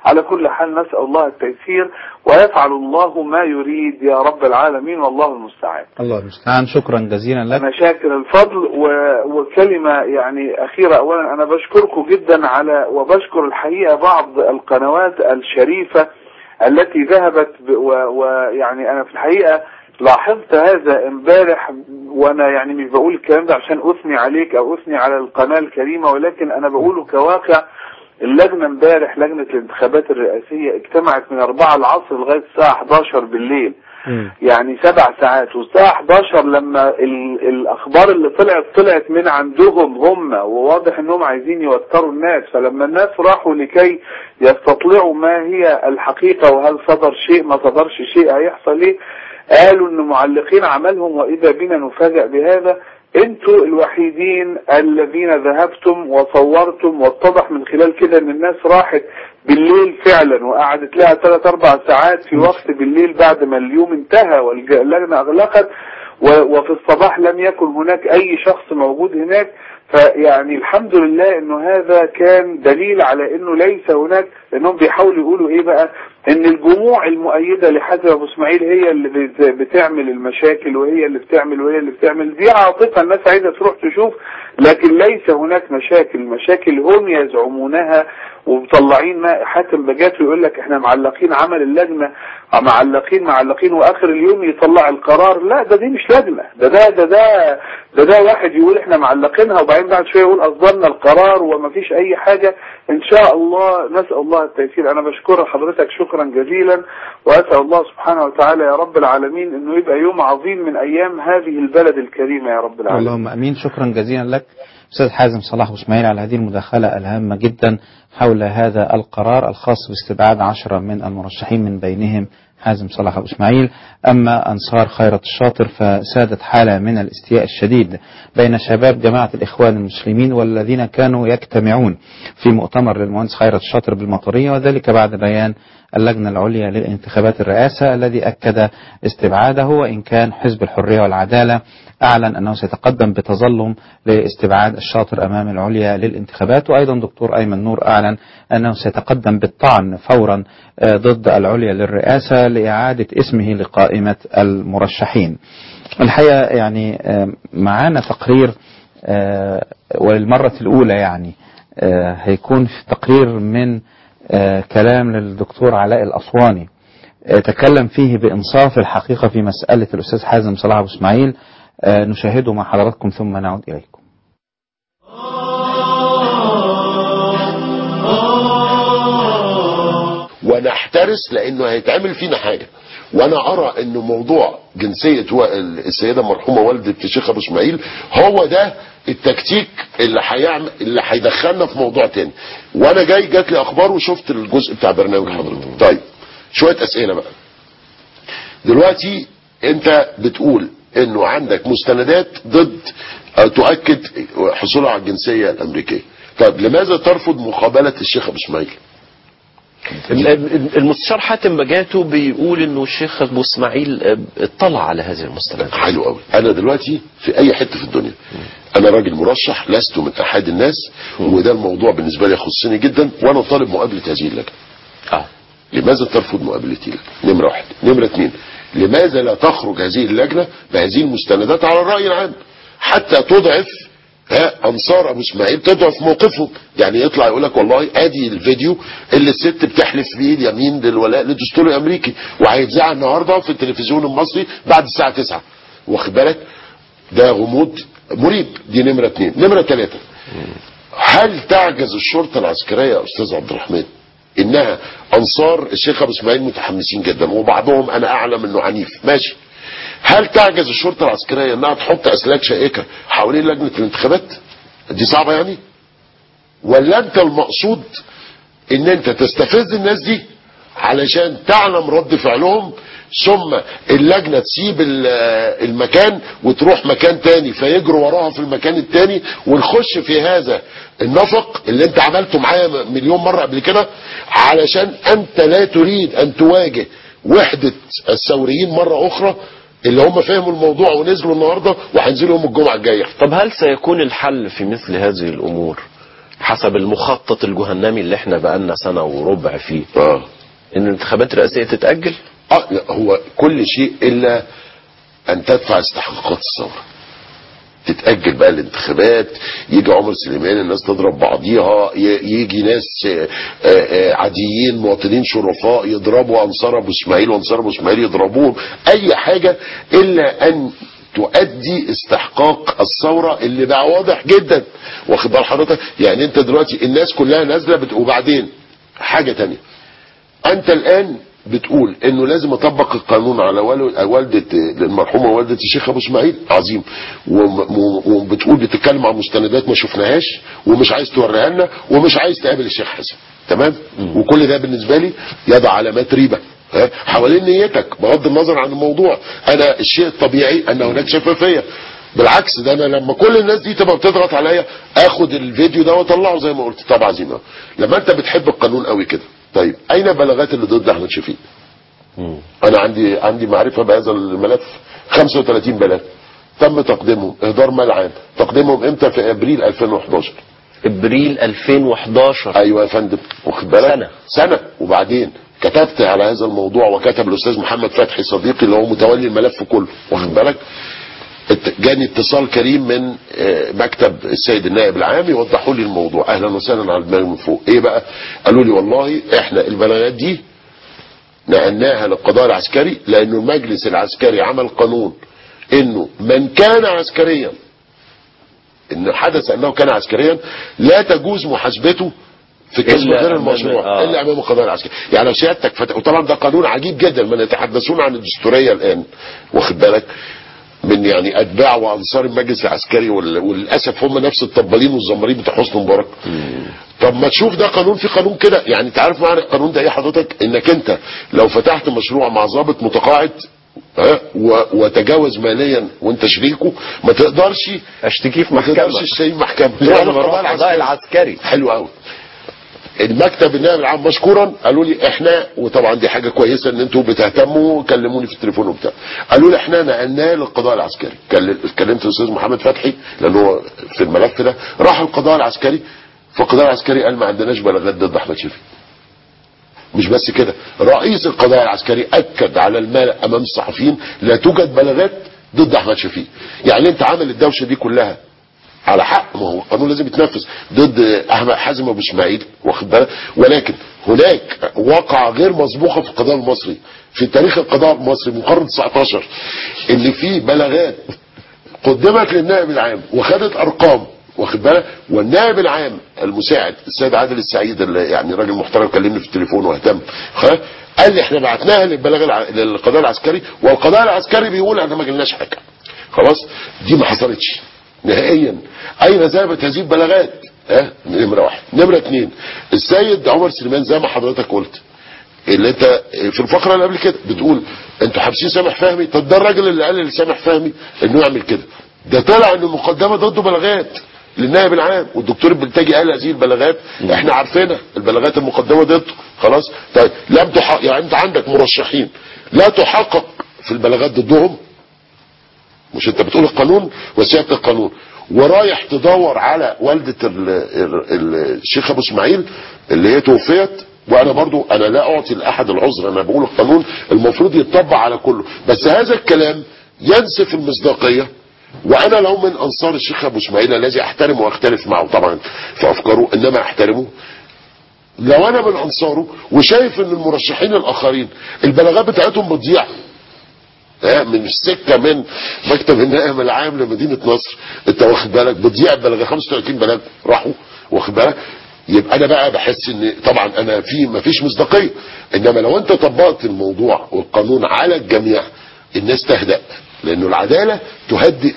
على كل حال نسأل الله التيسير ويفعل الله ما يريد يا رب العالمين والله المستعان الله المستعان شكرا جزيلا لك أنا شاكر الفضل و... وكلمة يعني أخيرة أولا أنا بشكركم جدا على وبشكر الحقيقة بعض القنوات الشريفة التي ذهبت ب... ويعني و... يعني أنا في الحقيقة لاحظت هذا امبارح وانا يعني مش بقول الكلام ده عشان اثني عليك او اثني على القناة الكريمة ولكن انا بقوله كواقع اللجنة امبارح لجنة الانتخابات الرئاسية اجتمعت من 4 العصر لغاية الساعة 11 بالليل يعني سبع ساعات والساعة 11 لما ال- الأخبار اللي طلعت طلعت من عندهم هم وواضح أنهم عايزين يوتروا الناس فلما الناس راحوا لكي يستطلعوا ما هي الحقيقة وهل صدر شيء ما صدرش شيء هيحصل ايه قالوا ان معلقين عملهم واذا بنا نفاجأ بهذا انتوا الوحيدين الذين ذهبتم وصورتم واتضح من خلال كده ان الناس راحت بالليل فعلا وقعدت لها ثلاث اربع ساعات في وقت بالليل بعد ما اليوم انتهى واللجنة اغلقت و- وفي الصباح لم يكن هناك اي شخص موجود هناك فيعني الحمد لله انه هذا كان دليل على انه ليس هناك انهم بيحاولوا يقولوا ايه بقى ان الجموع المؤيده لحازم ابو اسماعيل هي اللي بت- بتعمل المشاكل وهي اللي بتعمل وهي اللي بتعمل دي عاطفه الناس عايزه تروح تشوف لكن ليس هناك مشاكل المشاكل هم يزعمونها ومطلعين ما حاتم بجات ويقول لك احنا معلقين عمل اللجنه معلقين معلقين واخر اليوم يطلع القرار لا ده دي مش لجنه ده ده ده ده ده, ده واحد يقول احنا معلقينها وبعدين بعد شويه يقول اصدرنا القرار وما فيش اي حاجه ان شاء الله نسال الله التيسير انا بشكر حضرتك شكرا جزيلا واسال الله سبحانه وتعالى يا رب العالمين انه يبقى يوم عظيم من ايام هذه البلد الكريمه يا رب العالمين اللهم امين شكرا جزيلا لك استاذ حازم صلاح ابو اسماعيل على هذه المداخله الهامه جدا حول هذا القرار الخاص باستبعاد عشرة من المرشحين من بينهم حازم صلاح ابو اسماعيل اما انصار خيرة الشاطر فسادت حاله من الاستياء الشديد بين شباب جماعه الاخوان المسلمين والذين كانوا يجتمعون في مؤتمر للمهندس خيرة الشاطر بالمطريه وذلك بعد بيان اللجنة العليا للانتخابات الرئاسة الذي أكد استبعاده وإن كان حزب الحرية والعدالة أعلن أنه سيتقدم بتظلم لاستبعاد الشاطر أمام العليا للانتخابات وأيضا دكتور أيمن نور أعلن أنه سيتقدم بالطعن فورا آه، ضد العليا للرئاسة لإعادة اسمه لقائمة المرشحين الحقيقة يعني آه، معانا تقرير آه، وللمرة الأولى يعني آه، هيكون في تقرير من آه، كلام للدكتور علاء الأسواني آه، تكلم فيه بإنصاف الحقيقة في مسألة الأستاذ حازم صلاح أبو إسماعيل آه، نشاهده مع حضراتكم ثم نعود إليكم ونحترس لانه هيتعمل فينا حاجه وانا ارى انه موضوع جنسيه و- السيده المرحومه والده الشيخ ابو اسماعيل هو ده التكتيك اللي هيعمل اللي هيدخلنا في موضوع تاني وانا جاي جات لي اخبار وشفت الجزء بتاع برنامج حضرتك طيب شويه اسئله بقى دلوقتي انت بتقول انه عندك مستندات ضد آه، تؤكد حصوله على الجنسيه الامريكيه طب لماذا ترفض مقابله الشيخ ابو اسماعيل المستشار حاتم بجاتو بيقول انه الشيخ ابو اسماعيل آه، اطلع على هذه المستندات حلو قوي انا دلوقتي في اي حته في الدنيا انا راجل مرشح لست من احد الناس وده الموضوع بالنسبه لي يخصني جدا وانا طالب مقابله هذه اللجنه اه لماذا ترفض مقابلتي لك نمره واحد نمره اثنين لماذا لا تخرج هذه اللجنه بهذه المستندات على الراي العام حتى تضعف ها انصار ابو اسماعيل تضعف موقفهم يعني يطلع يقول لك والله ادي الفيديو اللي الست بتحلف بيه اليمين للولاء للدستور الامريكي وهيتذاع النهارده في التلفزيون المصري بعد الساعه 9 واخد بالك ده غموض مريب دي نمره اثنين نمره ثلاثه هل تعجز الشرطه العسكريه يا استاذ عبد الرحمن انها انصار الشيخ ابو اسماعيل متحمسين جدا وبعضهم انا اعلم انه عنيف ماشي هل تعجز الشرطه العسكريه انها تحط اسلاك شائكه حوالين لجنه الانتخابات دي صعبه يعني ولا انت المقصود ان انت تستفز الناس دي علشان تعلم رد فعلهم ثم اللجنة تسيب ال- المكان وتروح مكان تاني فيجروا وراها في المكان التاني ونخش في هذا النفق اللي انت عملته معايا مليون مرة قبل كده علشان انت لا تريد ان تواجه وحدة الثوريين مرة اخرى اللي هم فهموا الموضوع ونزلوا النهاردة وهينزلوا يوم الجمعة الجاية طب هل سيكون الحل في مثل هذه الامور حسب المخطط الجهنمي اللي احنا بقالنا سنة وربع فيه اه ان الانتخابات الرئاسية تتأجل اه لا، هو كل شيء الا ان تدفع استحقاقات الثوره تتأجل بقى الانتخابات يجي عمر سليمان الناس تضرب بعضيها ي- يجي ناس آه، آه، عاديين مواطنين شرفاء يضربوا أنصار أبو إسماعيل وأنصار أبو إسماعيل يضربوهم أي حاجة إلا أن تؤدي استحقاق الثورة اللي بقى واضح جدا واخد بال حضرتك يعني انت دلوقتي الناس كلها نازلة بت... وبعدين حاجة تانية انت الان بتقول انه لازم اطبق القانون على وال- والدة المرحومة والدة الشيخ ابو اسماعيل عظيم وم- و- وبتقول بتتكلم عن مستندات ما شفناهاش ومش عايز توريها لنا ومش عايز تقابل الشيخ حسن تمام وكل ده بالنسبة لي يضع علامات ريبة ها؟ حوالين نيتك بغض النظر عن الموضوع انا الشيء الطبيعي ان هناك شفافية بالعكس ده انا لما كل الناس دي تبقى بتضغط عليا اخد الفيديو ده واطلعه زي ما قلت طبعا عظيمه لما انت بتحب القانون قوي كده طيب اين بلاغات اللي ضد احمد شفيق انا عندي عندي معرفه بهذا الملف 35 بلاغ تم تقديمهم اهدار مال عام تقديمهم امتى في ابريل 2011 ابريل 2011 ايوه يا فندم واخد بالك سنة. سنه وبعدين كتبت على هذا الموضوع وكتب الاستاذ محمد فتحي صديقي اللي هو متولي الملف كله واخد بالك ات- جاني اتصال كريم من آه، مكتب السيد النائب العام يوضحوا لي الموضوع اهلا وسهلا على دماغي من فوق ايه بقى قالوا لي والله احنا البلاغات دي نقلناها للقضاء العسكري لانه المجلس العسكري عمل قانون انه من كان عسكريا ان حدث انه كان عسكريا لا تجوز محاسبته في القسم إلا غير أمام- المشروع آه. الا امام القضاء العسكري يعني لو سيادتك فت... وطبعا ده قانون عجيب جدا من يتحدثون عن الدستوريه الان واخد بالك من يعني اتباع وانصار المجلس العسكري وال... وللاسف هم نفس الطبالين والزمارين بتوع حسني مبارك طب ما تشوف ده قانون في قانون كده يعني انت عارف معنى القانون ده ايه حضرتك انك انت لو فتحت مشروع مع ضابط متقاعد ها و... وتجاوز ماليا وانت شريكه ما تقدرش اشتكيه في ما محكمة تقدرش تشتري محكمه لا انا بروح القضاء العسكري حلو قوي المكتب النائب العام مشكورا قالوا لي احنا وطبعا دي حاجه كويسه ان انتوا بتهتموا كلموني في التليفون وبتاع قالوا لي احنا نقلناه للقضاء العسكري كل- كلمت الاستاذ محمد فتحي لان هو في الملف ده راح القضاء العسكري فالقضاء العسكري قال ما عندناش بلاغات ضد احمد شفيق مش بس كده رئيس القضاء العسكري اكد على المال امام الصحفيين لا توجد بلاغات ضد احمد شفيق يعني انت عامل الدوشه دي كلها على حق ما هو القانون لازم يتنفذ ضد احمد حازم ابو اسماعيل واخد بالك ولكن هناك واقعه غير مسبوقه في القضاء المصري في تاريخ القضاء المصري من القرن 19 اللي فيه بلاغات قدمت للنائب العام وخدت ارقام واخد بالك والنائب العام المساعد السيد عادل السعيد اللي يعني راجل محترم كلمني في التليفون واهتم خ- قال لي احنا بعتناها للبلاغ الع... للقضاء العسكري والقضاء العسكري بيقول احنا ما جالناش حاجه خلاص دي ما حصلتش نهائيا اين ذهبت هذه البلاغات ها نمره واحد نمره اثنين السيد عمر سليمان زي ما حضرتك قلت اللي انت في الفقره اللي قبل كده بتقول انتوا حابسين سامح فهمي طب ده الراجل اللي قال لسامح فهمي انه يعمل كده ده طلع ان المقدمه ضده بلاغات للنائب العام والدكتور البلتاجي قال هذه البلاغات احنا عارفينها البلاغات المقدمه ضده خلاص طيب لم تحقق يعني انت عندك مرشحين لا تحقق في البلاغات ضدهم مش انت بتقول القانون وسياده القانون ورايح تدور على والدة ال- ال- ال- الشيخ ابو اسماعيل اللي هي توفيت وانا برضو انا لا اعطي لاحد العذر انا بقول القانون المفروض يتطبق على كله بس هذا الكلام ينسف المصداقية وانا لو من انصار الشيخ ابو اسماعيل الذي احترمه واختلف معه طبعا في افكاره انما احترمه لو انا من انصاره وشايف ان المرشحين الاخرين البلاغات بتاعتهم بتضيع ها، من السكه من مكتب النائب العام لمدينه نصر انت واخد بالك بتضيع بلاغ 35 بلاغ راحوا واخد بالك يبقى انا بقى بحس ان طبعا انا في ما فيش مصداقيه انما لو انت طبقت الموضوع والقانون على الجميع الناس تهدأ لانه العداله تهدئ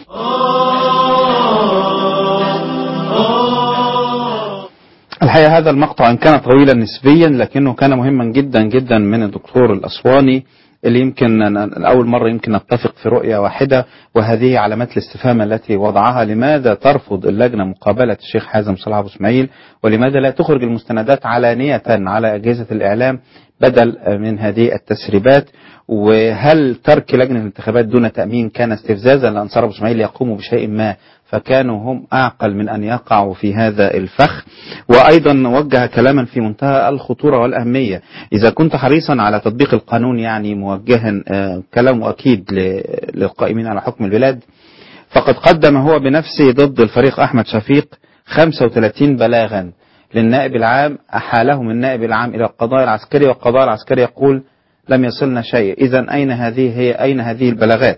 الحقيقة هذا المقطع إن كان طويلا نسبيا لكنه كان مهما جدا جدا من الدكتور الأسواني اللي يمكن ن- أول مرة يمكن نتفق في رؤية واحدة وهذه علامات الاستفهام التي وضعها لماذا ترفض اللجنة مقابلة الشيخ حازم صلاح أبو إسماعيل ولماذا لا تخرج المستندات علانية على أجهزة الإعلام بدل من هذه التسريبات وهل ترك لجنة الانتخابات دون تأمين كان استفزازا لأنصار أبو إسماعيل يقوموا بشيء ما فكانوا هم أعقل من أن يقعوا في هذا الفخ وأيضا وجه كلاما في منتهى الخطورة والأهمية إذا كنت حريصا على تطبيق القانون يعني موجها آه، كلامه أكيد ل- للقائمين على حكم البلاد فقد قدم هو بنفسه ضد الفريق أحمد شفيق 35 بلاغا للنائب العام أحالهم النائب العام إلى القضاء العسكري والقضاء العسكري يقول لم يصلنا شيء إذا أين هذه هي أين هذه البلاغات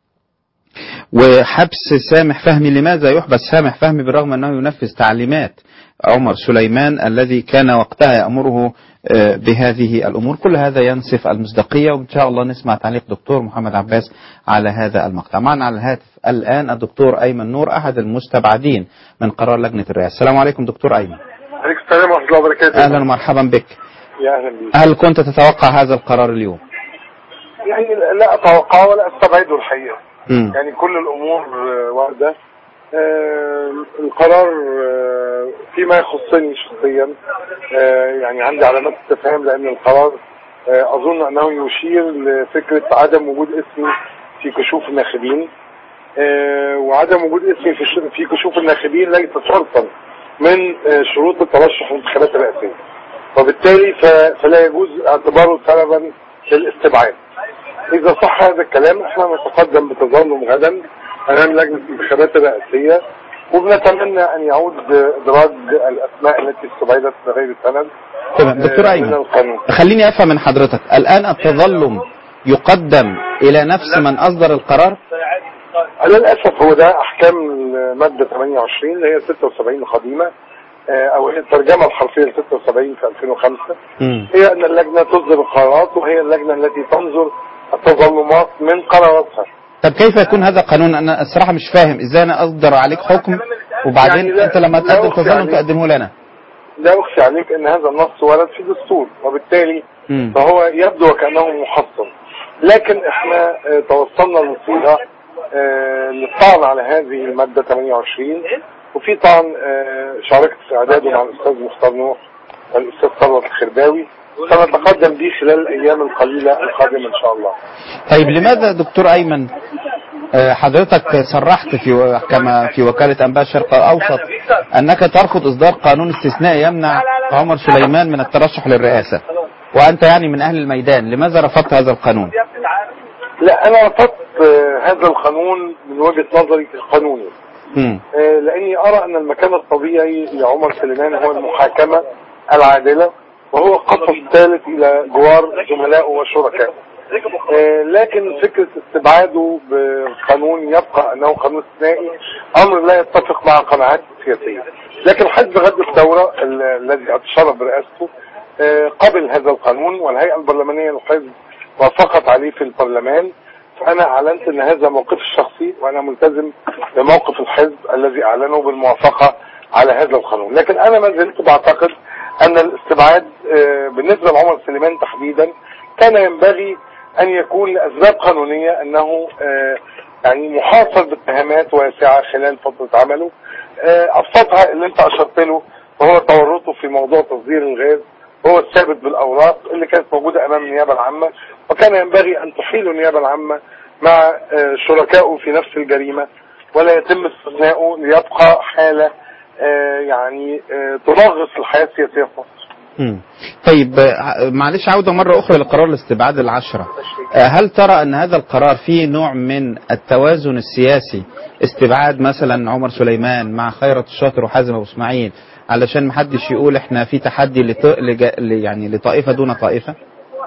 وحبس سامح فهمي لماذا يحبس سامح فهمي بالرغم أنه ينفذ تعليمات عمر سليمان الذي كان وقتها يأمره آه، بهذه الأمور كل هذا ينسف المصداقية وإن شاء الله نسمع تعليق دكتور محمد عباس على هذا المقطع معنا على الهاتف الآن الدكتور أيمن نور أحد المستبعدين من قرار لجنة الرئاسة السلام عليكم دكتور أيمن عليكم السلام ورحمة الله وبركاته أهلا ومرحبا بك يا أهلا بك هل كنت تتوقع هذا القرار اليوم يعني لا أتوقعه ولا أستبعده الحقيقة مم. يعني كل الأمور آه، واردة آه، القرار آه، فيما يخصني شخصيا آه، يعني عندي علامات استفهام لأن القرار آه، أظن أنه يشير لفكرة عدم وجود اسمي في كشوف الناخبين آه، وعدم وجود اسمي في ش- في كشوف الناخبين ليس شرطا من آه، شروط الترشح للانتخابات الرئاسية وبالتالي ف- فلا يجوز اعتباره سببا للاستبعاد إذا صح هذا الكلام احنا نتقدم بتظلم غدا أمام لجنة الانتخابات الرئاسية وبنتمنى أن يعود إدراج الأسماء التي استبعدت بغير سند تمام دكتور آه، أيمن من القانون خليني أفهم من حضرتك الآن التظلم يقدم إلى نفس من أصدر القرار للأسف هو ده أحكام المادة 28 اللي هي 76 القديمة آه، أو هي الترجمة الحرفية ل 76 في 2005 مم. هي أن اللجنة تصدر القرارات وهي اللجنة التي تنظر التظلمات من قراراتها طب كيف يكون هذا قانون أنا الصراحة مش فاهم إزاي أنا أصدر عليك حكم وبعدين يعني لا- أنت لما لا تقدم أخفي تظلم عليك. تقدمه لنا لا أخفي عليك أن هذا النص ورد في دستور وبالتالي مم. فهو يبدو وكأنه محصن لكن احنا آه، توصلنا لصيغة آه، للطعن على هذه المادة 28 وفي طعن آه، شاركت في إعداده مع الأستاذ مختار نوح والأستاذ ثروت الخرباوي سنتقدم به خلال الأيام القليلة القادمة إن شاء الله طيب لماذا دكتور أيمن آه، حضرتك صرحت في كما في وكالة أنباء الشرق الأوسط أنك ترفض إصدار قانون استثنائي يمنع عمر سليمان من الترشح للرئاسة وأنت يعني من أهل الميدان لماذا رفضت هذا القانون لا أنا رفضت آه، هذا القانون من وجهة نظري القانوني مم. آه، لاني ارى ان المكان الطبيعي لعمر سليمان هو المحاكمة العادلة وهو قصص ثالث الى جوار زملائه وشركائه آه، لكن فكرة استبعاده بقانون يبقى انه قانون استثنائي امر لا يتفق مع قناعاتي السياسية لكن حزب غد الثورة ال- الذي اتشرف برئاسته آه، قبل هذا القانون والهيئة البرلمانية للحزب وافقت عليه في البرلمان فأنا أعلنت أن هذا موقفي الشخصي وأنا ملتزم بموقف الحزب الذي أعلنه بالموافقة على هذا القانون لكن أنا ما زلت بعتقد أن الاستبعاد آه، بالنسبة لعمر سليمان تحديدا كان ينبغي أن يكون لأسباب قانونية أنه آه، يعني محاصر باتهامات واسعة خلال فترة عمله آه، أبسطها اللي أنت أشرت له وهو تورطه في موضوع تصدير الغاز هو الثابت بالأوراق اللي كانت موجودة أمام النيابة العامة وكان ينبغي أن تحيل النيابة العامة مع آه، شركائه في نفس الجريمة ولا يتم استثنائه ليبقى حالة آه، يعني آه، تنغص الحياة السياسية في مصر مم. طيب آه، معلش عودة مرة أخرى لقرار الاستبعاد العشرة آه، هل ترى أن هذا القرار فيه نوع من التوازن السياسي استبعاد مثلا عمر سليمان مع خيرت الشاطر وحازم أبو إسماعيل علشان محدش يقول احنا في تحدي لط... لج... ل- يعني لطائفة دون طائفة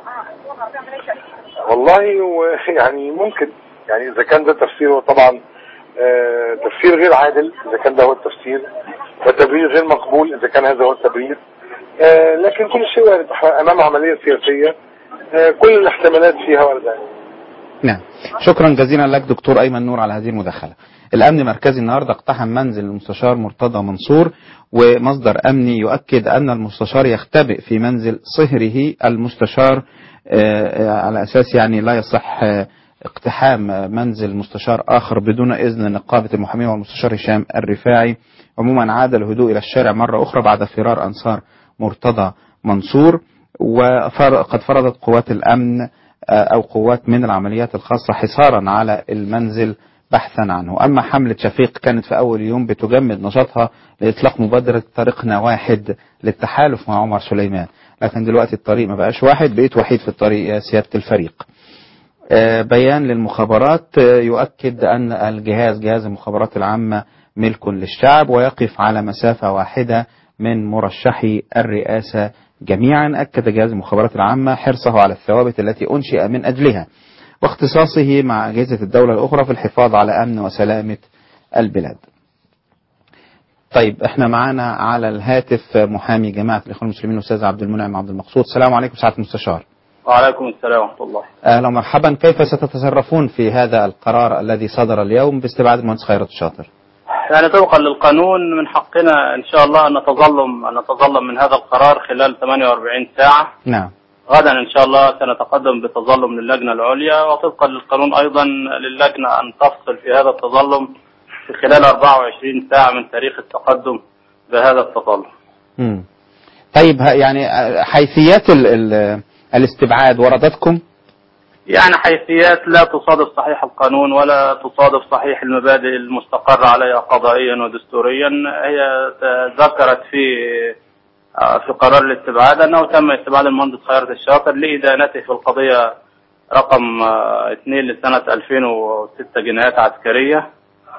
والله و- يعني ممكن يعني إذا كان ده تفسيره طبعا آه، تفسير غير عادل إذا كان ده هو التفسير وتبرير غير مقبول إذا كان هذا هو التبرير آه، لكن كل شيء وارد احنا أمام عملية سياسية آه، كل الاحتمالات فيها واردة نعم شكرا جزيلا لك دكتور أيمن نور على هذه المداخلة الأمن المركزي النهاردة اقتحم منزل المستشار مرتضى منصور ومصدر أمني يؤكد أن المستشار يختبئ في منزل صهره المستشار آه، آه، على أساس يعني لا يصح آه، اقتحام آه، منزل مستشار آخر بدون إذن نقابة المحامين والمستشار هشام الرفاعي عموما عاد الهدوء إلى الشارع مرة أخرى بعد فرار أنصار مرتضى منصور وقد فرضت قوات الأمن آه، أو قوات من العمليات الخاصة حصارا على المنزل بحثا عنه أما حملة شفيق كانت في أول يوم بتجمد نشاطها لإطلاق مبادرة طريقنا واحد للتحالف مع عمر سليمان لكن دلوقتي الطريق ما بقاش واحد بقيت وحيد في الطريق يا سيادة الفريق آه، بيان للمخابرات آه، يؤكد أن الجهاز جهاز المخابرات العامة ملك للشعب ويقف على مسافة واحدة من مرشحي الرئاسة جميعا أكد جهاز المخابرات العامة حرصه على الثوابت التي أنشئ من أجلها واختصاصه مع أجهزة الدولة الأخرى في الحفاظ على أمن وسلامة البلاد طيب احنا معانا على الهاتف محامي جماعة الإخوان المسلمين الأستاذ عبد المنعم عبد المقصود السلام عليكم سعادة المستشار وعليكم السلام ورحمة الله أهلا ومرحبا كيف ستتصرفون في هذا القرار الذي صدر اليوم باستبعاد المهندس خيرت الشاطر يعني طبقا للقانون من حقنا إن شاء الله أن نتظلم أن نتظلم من هذا القرار خلال 48 ساعة نعم غدا إن شاء الله سنتقدم بتظلم للجنة العليا وطبقا للقانون أيضا للجنة أن تفصل في هذا التظلم في خلال 24 ساعة من تاريخ التقدم بهذا التظلم مم. طيب ه- يعني آه، حيثيات ال ال الاستبعاد وردتكم يعني حيثيات لا تصادف صحيح القانون ولا تصادف صحيح المبادئ المستقر عليها قضائيا ودستوريا هي ت- ذكرت في آه، في قرار الاستبعاد انه تم استبعاد المهندس خيرت الشاطر لادانته في القضيه رقم 2 لسنه 2006 جنايات عسكريه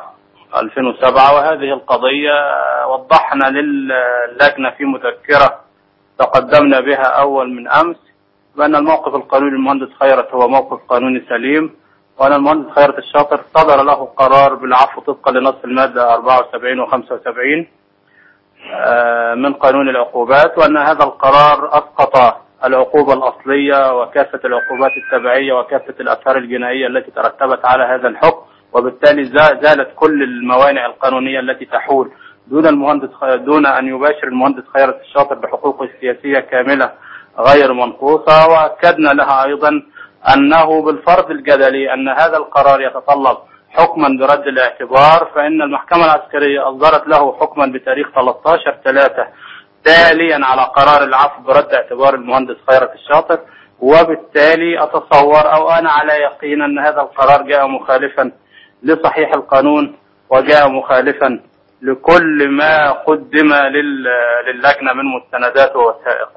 2007 وهذه القضيه آه، وضحنا للجنه في مذكره تقدمنا بها اول من امس بأن الموقف القانوني للمهندس خيرت هو موقف قانوني سليم وأن المهندس خيرت الشاطر صدر له قرار بالعفو طبقا لنص المادة 74 و 75 آه، من قانون العقوبات وأن هذا القرار أسقط العقوبة الأصلية وكافة العقوبات التبعية وكافة الآثار الجنائية التي ترتبت على هذا الحكم وبالتالي زا- زالت كل الموانع القانونية التي تحول دون المهندس خ- دون أن يباشر المهندس خيرت الشاطر بحقوقه السياسية كاملة غير منقوصة وأكدنا لها أيضا أنه بالفرض الجدلي أن هذا القرار يتطلب حكما برد الاعتبار فإن المحكمة العسكرية أصدرت له حكما بتاريخ 13 3 تاليا على قرار العفو برد اعتبار المهندس خيرت الشاطر وبالتالي أتصور أو أنا على يقين أن هذا القرار جاء مخالفا لصحيح القانون وجاء مخالفا لكل ما قدم لل- للجنة من مستندات ووثائق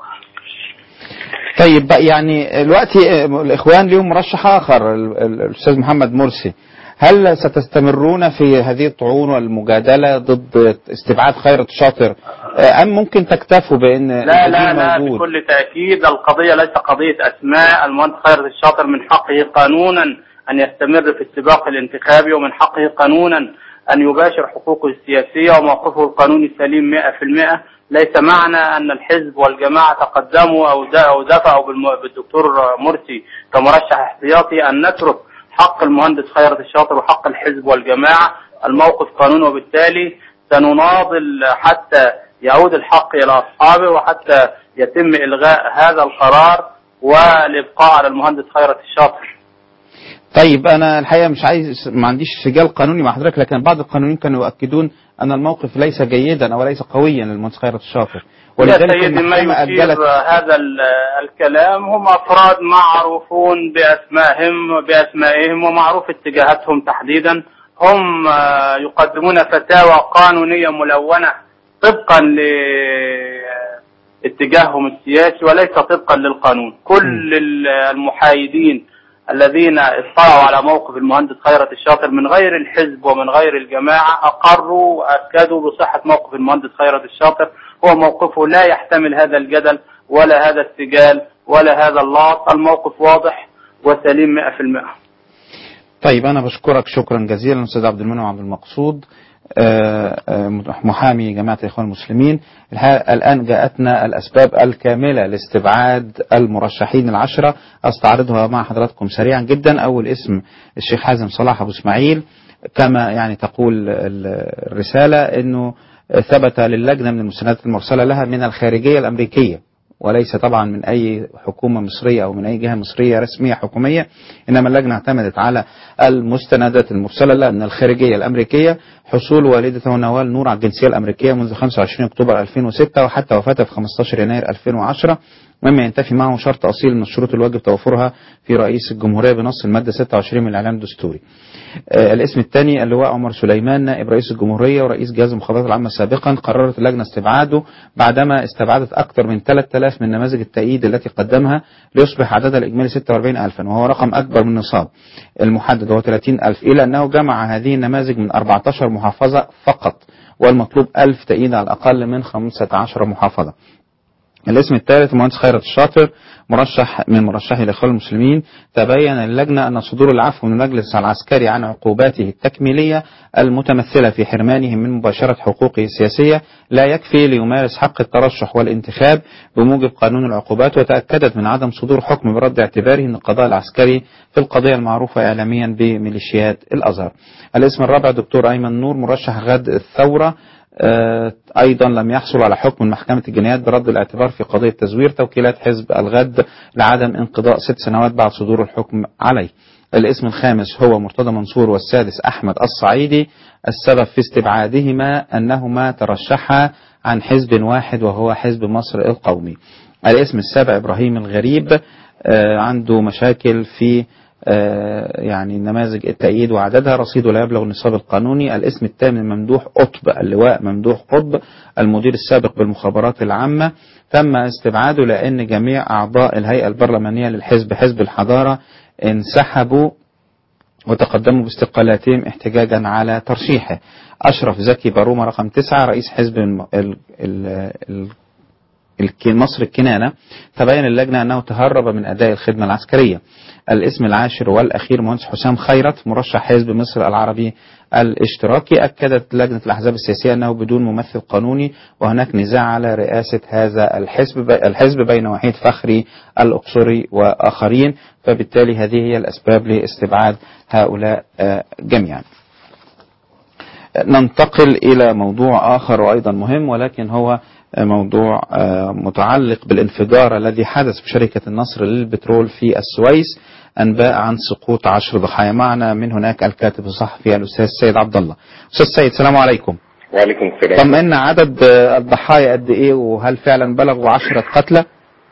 طيب بقى يعني دلوقتي آه، الإخوان ليهم مرشح آخر ال- ال- الأستاذ محمد مرسي هل ستستمرون في هذه الطعون والمجادلة ضد استبعاد خيرت الشاطر آه، أم ممكن تكتفوا بأن لا لا البديل لا موجود؟ بكل تأكيد القضية ليس قضية أسماء المهندس خيرت الشاطر من حقه قانونا أن يستمر في السباق الانتخابي ومن حقه قانونا أن يباشر حقوقه السياسية وموقفه القانوني سليم 100% ليس معنى أن الحزب والجماعة تقدموا أو د- أو دفعوا بالم- بالدكتور مرسي كمرشح احتياطي أن نترك حق المهندس خيرت الشاطر وحق الحزب والجماعة الموقف قانون وبالتالي سنناضل حتى يعود الحق إلى أصحابه وحتى يتم إلغاء هذا القرار والإبقاء على المهندس خيرت الشاطر طيب انا الحقيقه مش عايز ما عنديش سجال قانوني مع حضرتك لكن بعض القانونيين كانوا يؤكدون ان الموقف ليس جيدا او ليس قويا للمهندس خيرت الشاطر يا ولذلك سيدي ما المحكمه يثير اجلت هذا ال- الكلام هم أفراد معروفون بأسمائهم بأسمائهم ومعروف اتجاهاتهم تحديدا هم آه، يقدمون فتاوى قانونية ملونة طبقا لاتجاههم السياسي وليس طبقا للقانون كل ال- المحايدين الذين اطلعوا على موقف المهندس خيرت الشاطر من غير الحزب ومن غير الجماعة أقروا وأكدوا بصحة موقف المهندس خيرت الشاطر هو موقفه لا يحتمل هذا الجدل ولا هذا السجال ولا هذا اللغط الموقف واضح وسليم 100% طيب انا بشكرك شكرا جزيلا استاذ عبد المنعم عبد المقصود آه، آه، محامي جماعه الاخوان المسلمين الحقيقة الان جاءتنا الاسباب الكامله لاستبعاد المرشحين العشره استعرضها مع حضراتكم سريعا جدا اول اسم الشيخ حازم صلاح ابو اسماعيل كما يعني تقول ال- الرساله انه ثبت للجنه من المستندات المرسله لها من الخارجيه الامريكيه وليس طبعا من أي حكومة مصرية أو من أي جهة مصرية رسمية حكومية إنما اللجنة اعتمدت على المستندات المرسلة لها من الخارجية الأمريكية حصول والدته نوال نور على الجنسية الأمريكية منذ 25 أكتوبر 2006 وحتى وفاتها في 15 يناير 2010 مما ينتفي معه شرط أصيل من الشروط الواجب توفرها في رئيس الجمهورية بنص المادة 26 من الإعلان الدستوري آه، الاسم الثاني اللواء عمر سليمان نائب رئيس الجمهورية ورئيس جهاز المخابرات العامة سابقا قررت اللجنة استبعاده بعدما استبعدت أكثر من 3000 من نماذج التأييد التي قدمها ليصبح عددها الإجمالي 46000 وهو رقم أكبر من النصاب المحدد هو 30000 إلى أنه جمع هذه النماذج من 14 محافظة فقط والمطلوب 1000 تأييد على الأقل من 15 محافظة الاسم الثالث المهندس خيرت الشاطر مرشح من مرشحي الإخوان المسلمين تبين اللجنة أن صدور العفو من المجلس العسكري عن عقوباته التكميلية المتمثلة في حرمانه من مباشرة حقوقه السياسية لا يكفي ليمارس حق الترشح والانتخاب بموجب قانون العقوبات وتأكدت من عدم صدور حكم برد اعتباره أن القضاء العسكري في القضية المعروفة إعلاميا بميليشيات الأزهر الاسم الرابع دكتور أيمن نور مرشح غد الثورة آه، أيضا لم يحصل على حكم من محكمة الجنايات برد الاعتبار في قضية تزوير توكيلات حزب الغد لعدم انقضاء ست سنوات بعد صدور الحكم عليه الاسم الخامس هو مرتضى منصور والسادس أحمد الصعيدي السبب في استبعادهما أنهما ترشحا عن حزب واحد وهو حزب مصر القومي الاسم السابع إبراهيم الغريب آه، عنده مشاكل في آه، يعني نماذج التأييد وعددها رصيده لا يبلغ النصاب القانوني الاسم الثامن ممدوح قطب اللواء ممدوح قطب المدير السابق بالمخابرات العامة تم استبعاده لأن جميع أعضاء الهيئة البرلمانية للحزب حزب الحضارة انسحبوا وتقدموا باستقالاتهم احتجاجا على ترشيحه أشرف زكي بارومة رقم تسعة رئيس حزب الم- ال- ال- ال- الك- مصر الكنانة تبين اللجنة أنه تهرب من أداء الخدمة العسكرية الاسم العاشر والأخير مهندس حسام خيرت مرشح حزب مصر العربي الاشتراكي أكدت لجنة الأحزاب السياسية أنه بدون ممثل قانوني وهناك نزاع على رئاسة هذا الحزب الحزب بين وحيد فخري الأقصري وآخرين فبالتالي هذه هي الأسباب لاستبعاد هؤلاء آه، جميعا ننتقل إلى موضوع آخر وأيضا مهم ولكن هو موضوع آه، متعلق بالانفجار الذي حدث في شركة النصر للبترول في السويس أنباء عن سقوط عشر ضحايا معنا من هناك الكاتب الصحفي الأستاذ سيد عبد الله أستاذ سيد السلام عليكم وعليكم السلام طمئنا عدد آه، الضحايا قد إيه وهل فعلا بلغوا عشرة قتلى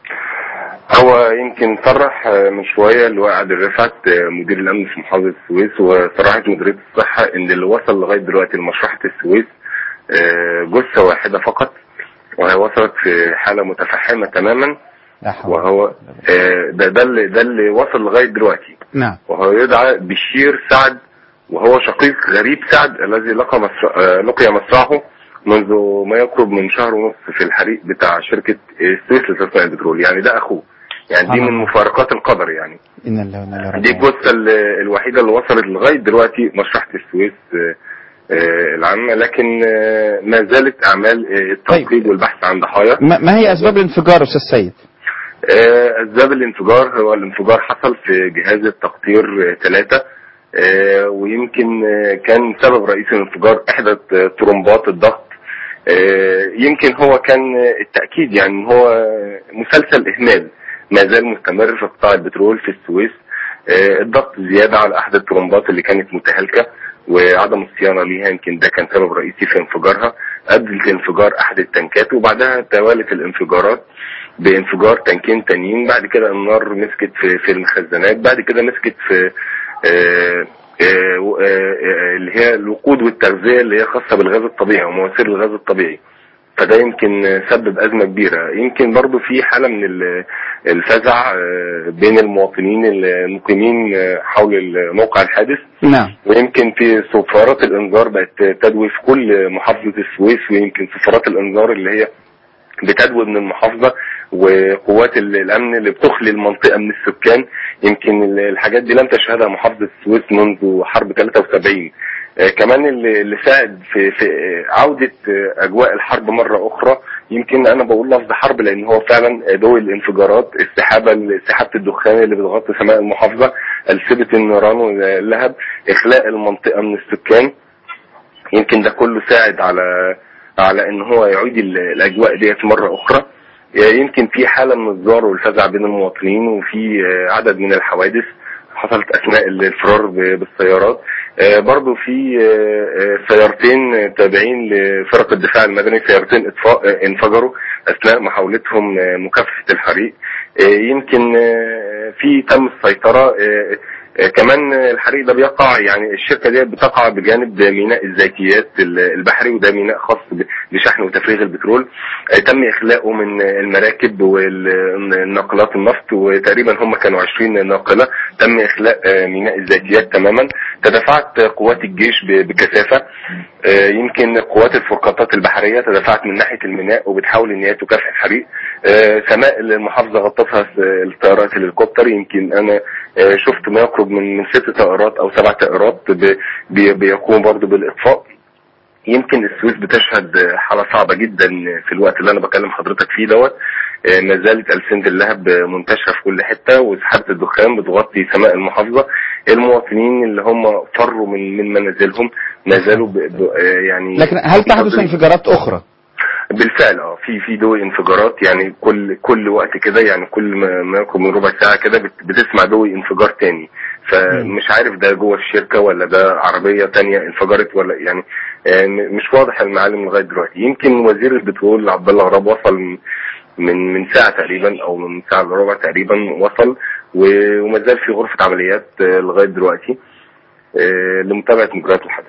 هو يمكن صرح آه، من شويه اللواء عادل رفعت آه، مدير الامن في محافظه السويس وصرحت مديريه الصحه ان اللي وصل لغايه دلوقتي لمشرحه السويس آه، جثه واحده فقط وهي وصلت في حاله متفحمه تماما لا حول وهو آه، ده ده اللي ده اللي وصل لغايه دلوقتي نعم وهو يدعى بشير سعد وهو شقيق غريب سعد الذي لقى مصر... آه، لقي مصرعه منذ ما يقرب من شهر ونص في الحريق بتاع شركة السويس لتصنيع البترول يعني ده أخوه يعني دي سبحان من الله. مفارقات القدر يعني إن الله وإنا إليه دي راجعون الجثة ال- الوحيدة اللي وصلت لغاية دلوقتي مشرحة السويس آه، آه، العامة لكن آه، ما زالت أعمال آه، التنقيب والبحث عن ضحايا ما ما هي أسباب الانفجار أستاذ سيد آه، اسباب الانفجار هو الانفجار حصل في جهاز التقطير ثلاثة ويمكن آه، كان سبب رئيسي الانفجار احدى آه، طرمبات الضغط آه، يمكن هو كان آه، التأكيد يعني إن هو مسلسل إهمال ما زال مستمر في قطاع البترول في السويس آه، الضغط زيادة على أحد الطرمبات اللي كانت متهالكة وعدم الصيانة ليها يمكن ده كان سبب رئيسي في انفجارها أدت لانفجار أحد التنكات وبعدها توالت الانفجارات بانفجار تنكين تانيين بعد كده النار مسكت في, في المخزنات بعد كده مسكت في آه، آه، آه، آه، اللي هي الوقود والتغذية اللي هي خاصة بالغاز الطبيعي ومواسير الغاز الطبيعي فده يمكن سبب أزمة كبيرة يمكن برضو في حالة من ال- الفزع آه، بين المواطنين المقيمين آه، حول موقع الحادث نعم ويمكن في سفارات الانذار بقت تدوي في كل محافظة السويس ويمكن سفارات الانذار اللي هي بتدوي من المحافظة وقوات ال- الامن اللي بتخلي المنطقة من السكان يمكن ال- الحاجات دي لم تشهدها محافظة السويس منذ حرب 73 آه، كمان اللي اللي ساعد في في آه، عودة آه، اجواء الحرب مرة اخرى يمكن انا بقول لفظ حرب لان هو فعلا ضوء الانفجارات السحابة سحابة الدخان اللي بتغطي سماء المحافظة ألسبة النيران واللهب اخلاء المنطقة من السكان يمكن ده كله ساعد على على ان هو يعيد ال- الاجواء ديت مره اخرى يمكن في حاله من الذعر والفزع بين المواطنين وفي آه، عدد من الحوادث حصلت اثناء الفرار ب- بالسيارات آه، برضو في آه، آه، سيارتين تابعين لفرق الدفاع المدني سيارتين اطفاء آه، انفجروا اثناء محاولتهم آه، مكافحه الحريق آه، يمكن آه، في تم السيطره آه، آه، كمان الحريق ده بيقع يعني الشركه دي بتقع بجانب ميناء الزيتيات البحري وده ميناء خاص ب- بشحن وتفريغ البترول آه، تم اخلاؤه من المراكب والناقلات النفط وتقريبا هم كانوا 20 ناقله تم اخلاء آه، ميناء الزيتيات تماما تدفعت قوات الجيش ب- بكثافه آه، يمكن قوات الفرقاطات البحريه تدفعت من ناحيه الميناء وبتحاول ان هي تكافح الحريق آه، سماء المحافظه غطتها س- الطيارات الهليكوبتر يمكن انا آه، شفت ما يقرب من من ست طائرات او سبع طائرات ب- بي- بيقوموا برضو بالاطفاء يمكن السويس بتشهد حالة صعبة جدا في الوقت اللي انا بكلم حضرتك فيه دوت آه، ما زالت ألسنة اللهب منتشرة في كل حتة وسحابة الدخان بتغطي سماء المحافظة المواطنين اللي هم فروا من من منازلهم ما زالوا ب... ب... آه، يعني لكن هل تحدث منتظرين. انفجارات أخرى؟ بالفعل اه في في دوي انفجارات يعني كل كل وقت كده يعني كل ما ما يقرب من ربع ساعه كده بت- بتسمع دوي انفجار تاني فمش عارف ده جوه الشركه ولا ده عربيه تانية انفجرت ولا يعني آه، م- مش واضح المعالم لغايه دلوقتي يمكن وزير البترول عبد الله غراب وصل من- من من ساعه تقريبا او من ساعه الا ربع تقريبا وصل و- وما زال في غرفه عمليات آه، لغايه دلوقتي آه، لمتابعه مجريات الحدث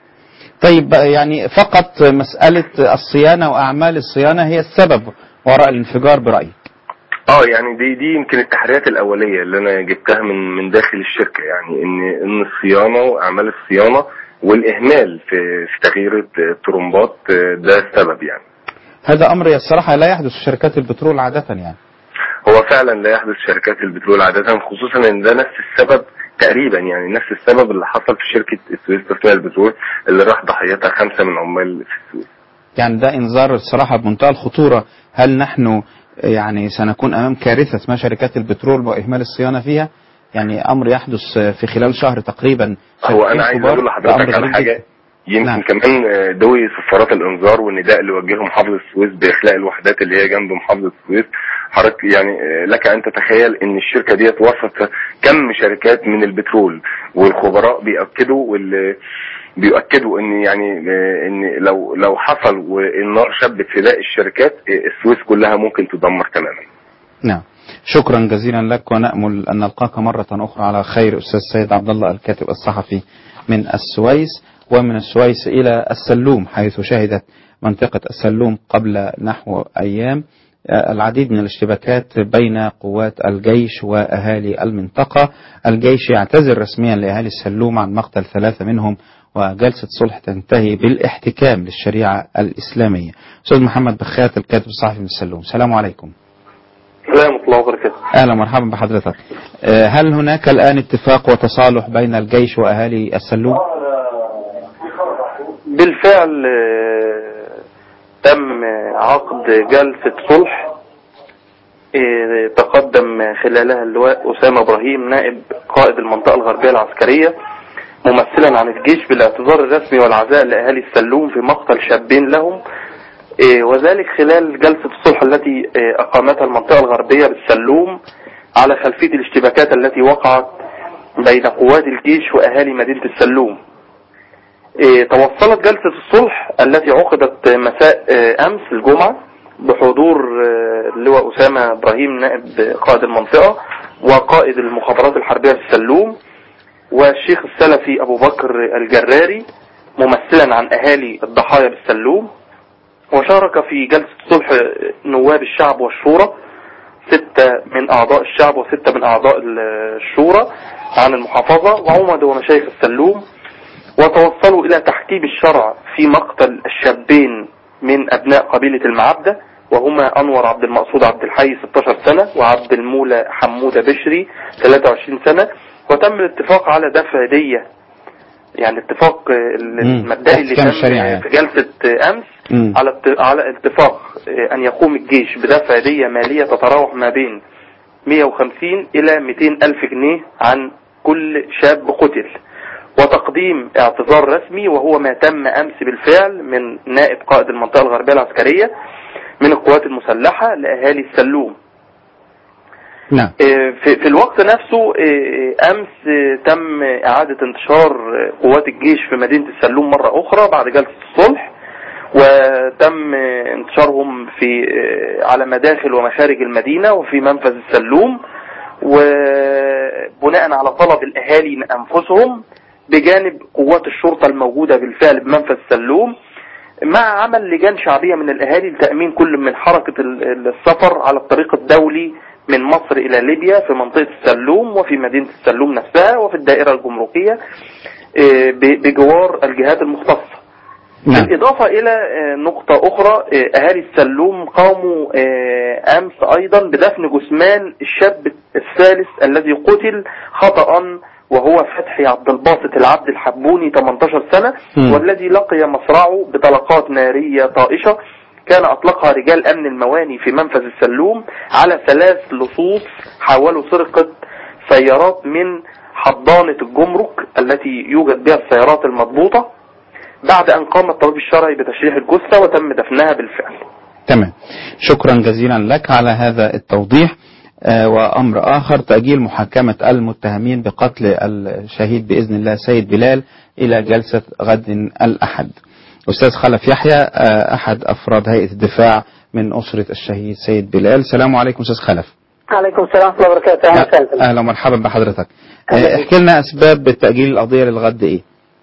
طيب بقى يعني فقط مسألة الصيانة وأعمال الصيانة هي السبب وراء الانفجار برأيك اه يعني دي دي يمكن التحريات الاوليه اللي انا جبتها من من داخل الشركه يعني ان ان الصيانه واعمال الصيانه والاهمال في في تغيير الطرمبات آه، ده السبب يعني هذا أمر الصراحة لا يحدث في شركات البترول عادة يعني هو فعلا لا يحدث شركات البترول عاده خصوصا ان ده نفس السبب تقريبا يعني نفس السبب اللي حصل في شركه السويس تصنيع البترول اللي راح ضحيتها خمسه من عمال في السويس يعني ده إنذار الصراحة بمنتهى الخطورة هل نحن يعني سنكون أمام كارثة ما شركات البترول وإهمال الصيانة فيها يعني أمر يحدث في خلال شهر تقريبا هو انا شركتين عايز كبار. اقول ده لحضرتك أمر على غريب حاجه جدا. يمكن نعم. كمان آه، دوي صفارات الانذار والنداء اللي وجهه محافظ السويس باخلاء الوحدات اللي هي جنب محافظه السويس حضرتك يعني آه، لك ان تتخيل ان الشركه ديت وصفت كم شركات من البترول والخبراء بياكدوا وال بيؤكدوا ان يعني آه، ان لو لو حصل والنار شبت في باقي الشركات آه، السويس كلها ممكن تدمر تماما نعم شكرا جزيلا لك ونأمل أن نلقاك مرة أخرى على خير أستاذ سيد عبد الله الكاتب الصحفي من السويس ومن السويس إلى السلوم حيث شهدت منطقة السلوم قبل نحو أيام آه، العديد من الاشتباكات بين قوات الجيش وأهالي المنطقة الجيش يعتذر رسميا لأهالي السلوم عن مقتل ثلاثة منهم وجلسة صلح تنتهي بالاحتكام للشريعة الإسلامية أستاذ محمد بخات الكاتب الصحفي من السلوم السلام عليكم السلام ورحمة الله وبركاته اهلا ومرحبا بحضرتك آه، هل هناك الان اتفاق وتصالح بين الجيش واهالي السلوم بالفعل آه، تم عقد جلسة صلح آه، تقدم خلالها اللواء أسامة إبراهيم نائب قائد المنطقة الغربية العسكرية ممثلا عن الجيش بالاعتذار الرسمي والعزاء لأهالي السلوم في مقتل شابين لهم آه، وذلك خلال جلسة الصلح التي آه، أقامتها المنطقة الغربية بالسلوم على خلفية الاشتباكات التي وقعت بين قوات الجيش وأهالي مدينة السلوم إيه، توصلت جلسة الصلح التي عقدت مساء آه، أمس الجمعة بحضور آه، اللواء أسامة إبراهيم نائب قائد المنطقة وقائد المخابرات الحربية في السلوم والشيخ السلفي أبو بكر الجراري ممثلا عن أهالي الضحايا بالسلوم وشارك في جلسة الصلح نواب الشعب والشورى ستة من أعضاء الشعب وستة من أعضاء الشورى عن المحافظة وعمد ومشايخ السلوم وتوصلوا إلى تحكيم الشرع في مقتل الشابين من أبناء قبيلة المعبدة وهما أنور عبد المقصود عبد الحي 16 سنة وعبد المولى حمودة بشري 23 سنة وتم الاتفاق على دفع دية يعني اتفاق المبدئي اللي أحكام تم الشريعة يعني. في جلسة أمس مم. على ات- على اتفاق أن يقوم الجيش بدفع دية مالية تتراوح ما بين 150 إلى 200 ألف جنيه عن كل شاب قتل وتقديم اعتذار رسمي وهو ما تم أمس بالفعل من نائب قائد المنطقة الغربية العسكرية من القوات المسلحة لأهالي السلوم نعم آه، في, في الوقت نفسه آه، أمس آه، تم إعادة انتشار آه، قوات الجيش في مدينة السلوم مرة أخرى بعد جلسة الصلح وتم انتشارهم في على مداخل ومخارج المدينة وفي منفذ السلوم وبناء على طلب الأهالي من أنفسهم بجانب قوات الشرطة الموجودة بالفعل بمنفذ السلوم مع عمل لجان شعبية من الأهالي لتأمين كل من حركة ال- السفر على الطريق الدولي من مصر إلى ليبيا في منطقة السلوم وفي مدينة السلوم نفسها وفي الدائرة الجمركية آه، ب- بجوار الجهات المختصة نعم بالإضافة إلى آه، نقطة أخرى آه، أهالي السلوم قاموا آه، أمس أيضا بدفن جثمان الشاب الثالث الذي قتل خطأ وهو فتحي عبد الباسط العبد الحبوني 18 سنة مم. والذي لقي مصرعه بطلقات نارية طائشة كان أطلقها رجال أمن المواني في منفذ السلوم على ثلاث لصوص حاولوا سرقة سيارات من حضانة الجمرك التي يوجد بها السيارات المضبوطة بعد أن قام الطبيب الشرعي بتشريح الجثة وتم دفنها بالفعل تمام شكرا جزيلا لك على هذا التوضيح آه، وأمر آخر تأجيل محاكمة المتهمين بقتل الشهيد بإذن الله سيد بلال إلى جلسة غد الأحد أستاذ خلف يحيى آه، أحد أفراد هيئة الدفاع من أسرة الشهيد سيد بلال السلام عليكم أستاذ خلف عليكم السلام ورحمة الله وبركاته أهلا وسهلا أهلا ومرحبا بحضرتك أهلا آه، بك. احكي لنا أسباب تأجيل القضية للغد إيه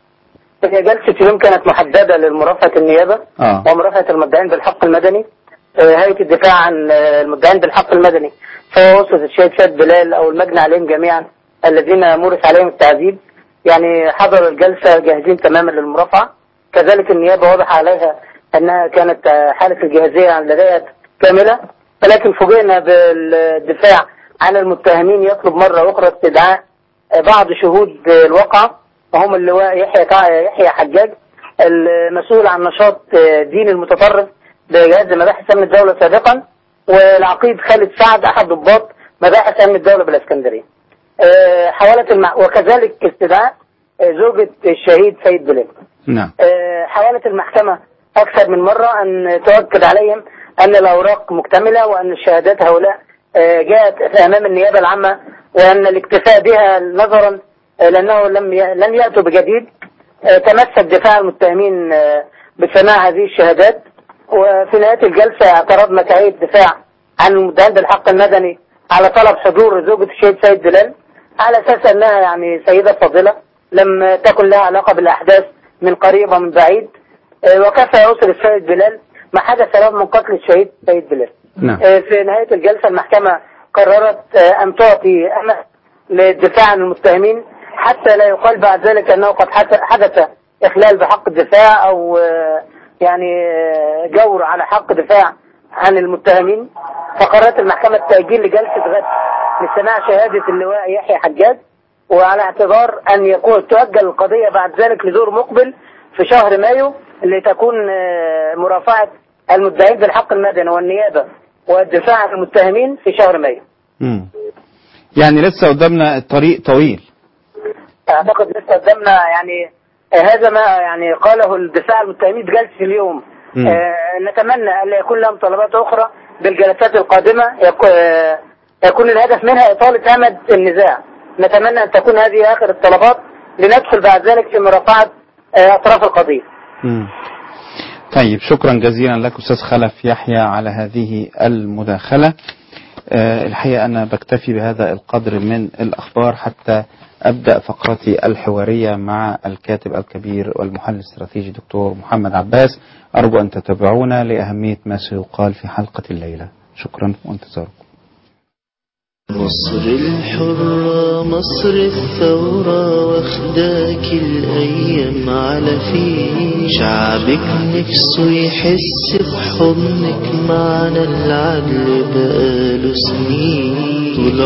هي جلسة اليوم كانت محددة لمرافعة النيابة آه. ومرافعة المدعين بالحق المدني آه، هيئة الدفاع عن آه، المدعين بالحق المدني سواء أسرة الشهيد سيد بلال أو المجني عليهم جميعا الذين مورس عليهم التعذيب يعني حضروا الجلسة جاهزين تماما للمرافعة كذلك النيابة واضح عليها أنها كانت آه، حالة الجاهزية لديها كاملة ولكن فوجئنا بالدفاع عن المتهمين يطلب مرة أخرى استدعاء آه، بعض شهود آه، الواقعة وهم اللواء يحيى كع- يحيى حجاج المسؤول عن نشاط آه، دين المتطرف بجهاز مباحث امن الدوله سابقا والعقيد خالد سعد احد ضباط مباحث امن الدوله بالاسكندريه. آه، حاولت المع... وكذلك استدعاء آه، زوجة الشهيد سيد بلال. نعم آه، حاولت المحكمة أكثر من مرة أن تؤكد عليهم أن الأوراق مكتملة وأن الشهادات هؤلاء آه، جاءت أمام النيابة العامة وأن الاكتفاء بها نظرا آه، لأنه لم ي... لن يأتوا بجديد آه، تمسك دفاع المتهمين آه، بسماع هذه الشهادات وفي نهاية الجلسة اعترضنا كهيئة دفاع عن المدعين بالحق المدني على طلب حضور زوجة الشهيد سيد بلال على أساس أنها يعني سيدة فاضلة لم تكن لها علاقة بالأحداث من قريب ومن بعيد آه، وكفى يوصل السيد بلال ما حدث له من قتل الشهيد سيد بلال نعم آه، في نهاية الجلسة المحكمة قررت آه، أن تعطي أمل للدفاع عن المتهمين حتى لا يقال بعد ذلك أنه قد حت- حدث إخلال بحق الدفاع أو آه، يعني آه، جور على حق دفاع عن المتهمين فقررت المحكمة التأجيل لجلسة غد لسماع شهادة اللواء يحيى حجاج وعلى اعتبار أن يكون تؤجل القضية بعد ذلك لدور مقبل في شهر مايو لتكون آه، مرافعة المدعين بالحق المدني والنيابة والدفاع عن المتهمين في شهر مايو مم. يعني لسه قدامنا الطريق طويل اعتقد لسه قدامنا يعني آه، هذا ما يعني قاله الدفاع عن المتهمين في جلسة اليوم مم. آه، نتمنى أن لا يكون لهم طلبات أخرى بالجلسات القادمة يكو- آه، يكون الهدف منها إطالة أمد النزاع نتمنى أن تكون هذه آخر الطلبات لندخل بعد ذلك في مرافعة آه، أطراف القضية مم. طيب شكرا جزيلا لك أستاذ خلف يحيى على هذه المداخلة آه، الحقيقة أنا بكتفي بهذا القدر من الأخبار حتى أبدأ فقرتي الحوارية مع الكاتب الكبير والمحلل الاستراتيجي دكتور محمد عباس أرجو أن تتابعونا لأهمية ما سيقال في حلقة الليلة شكرا وانتظاركم مصر الحرة مصر الثورة واخداك الأيام على فيه شعبك نفسه يحس بحضنك معنا العدل بقاله سنين طول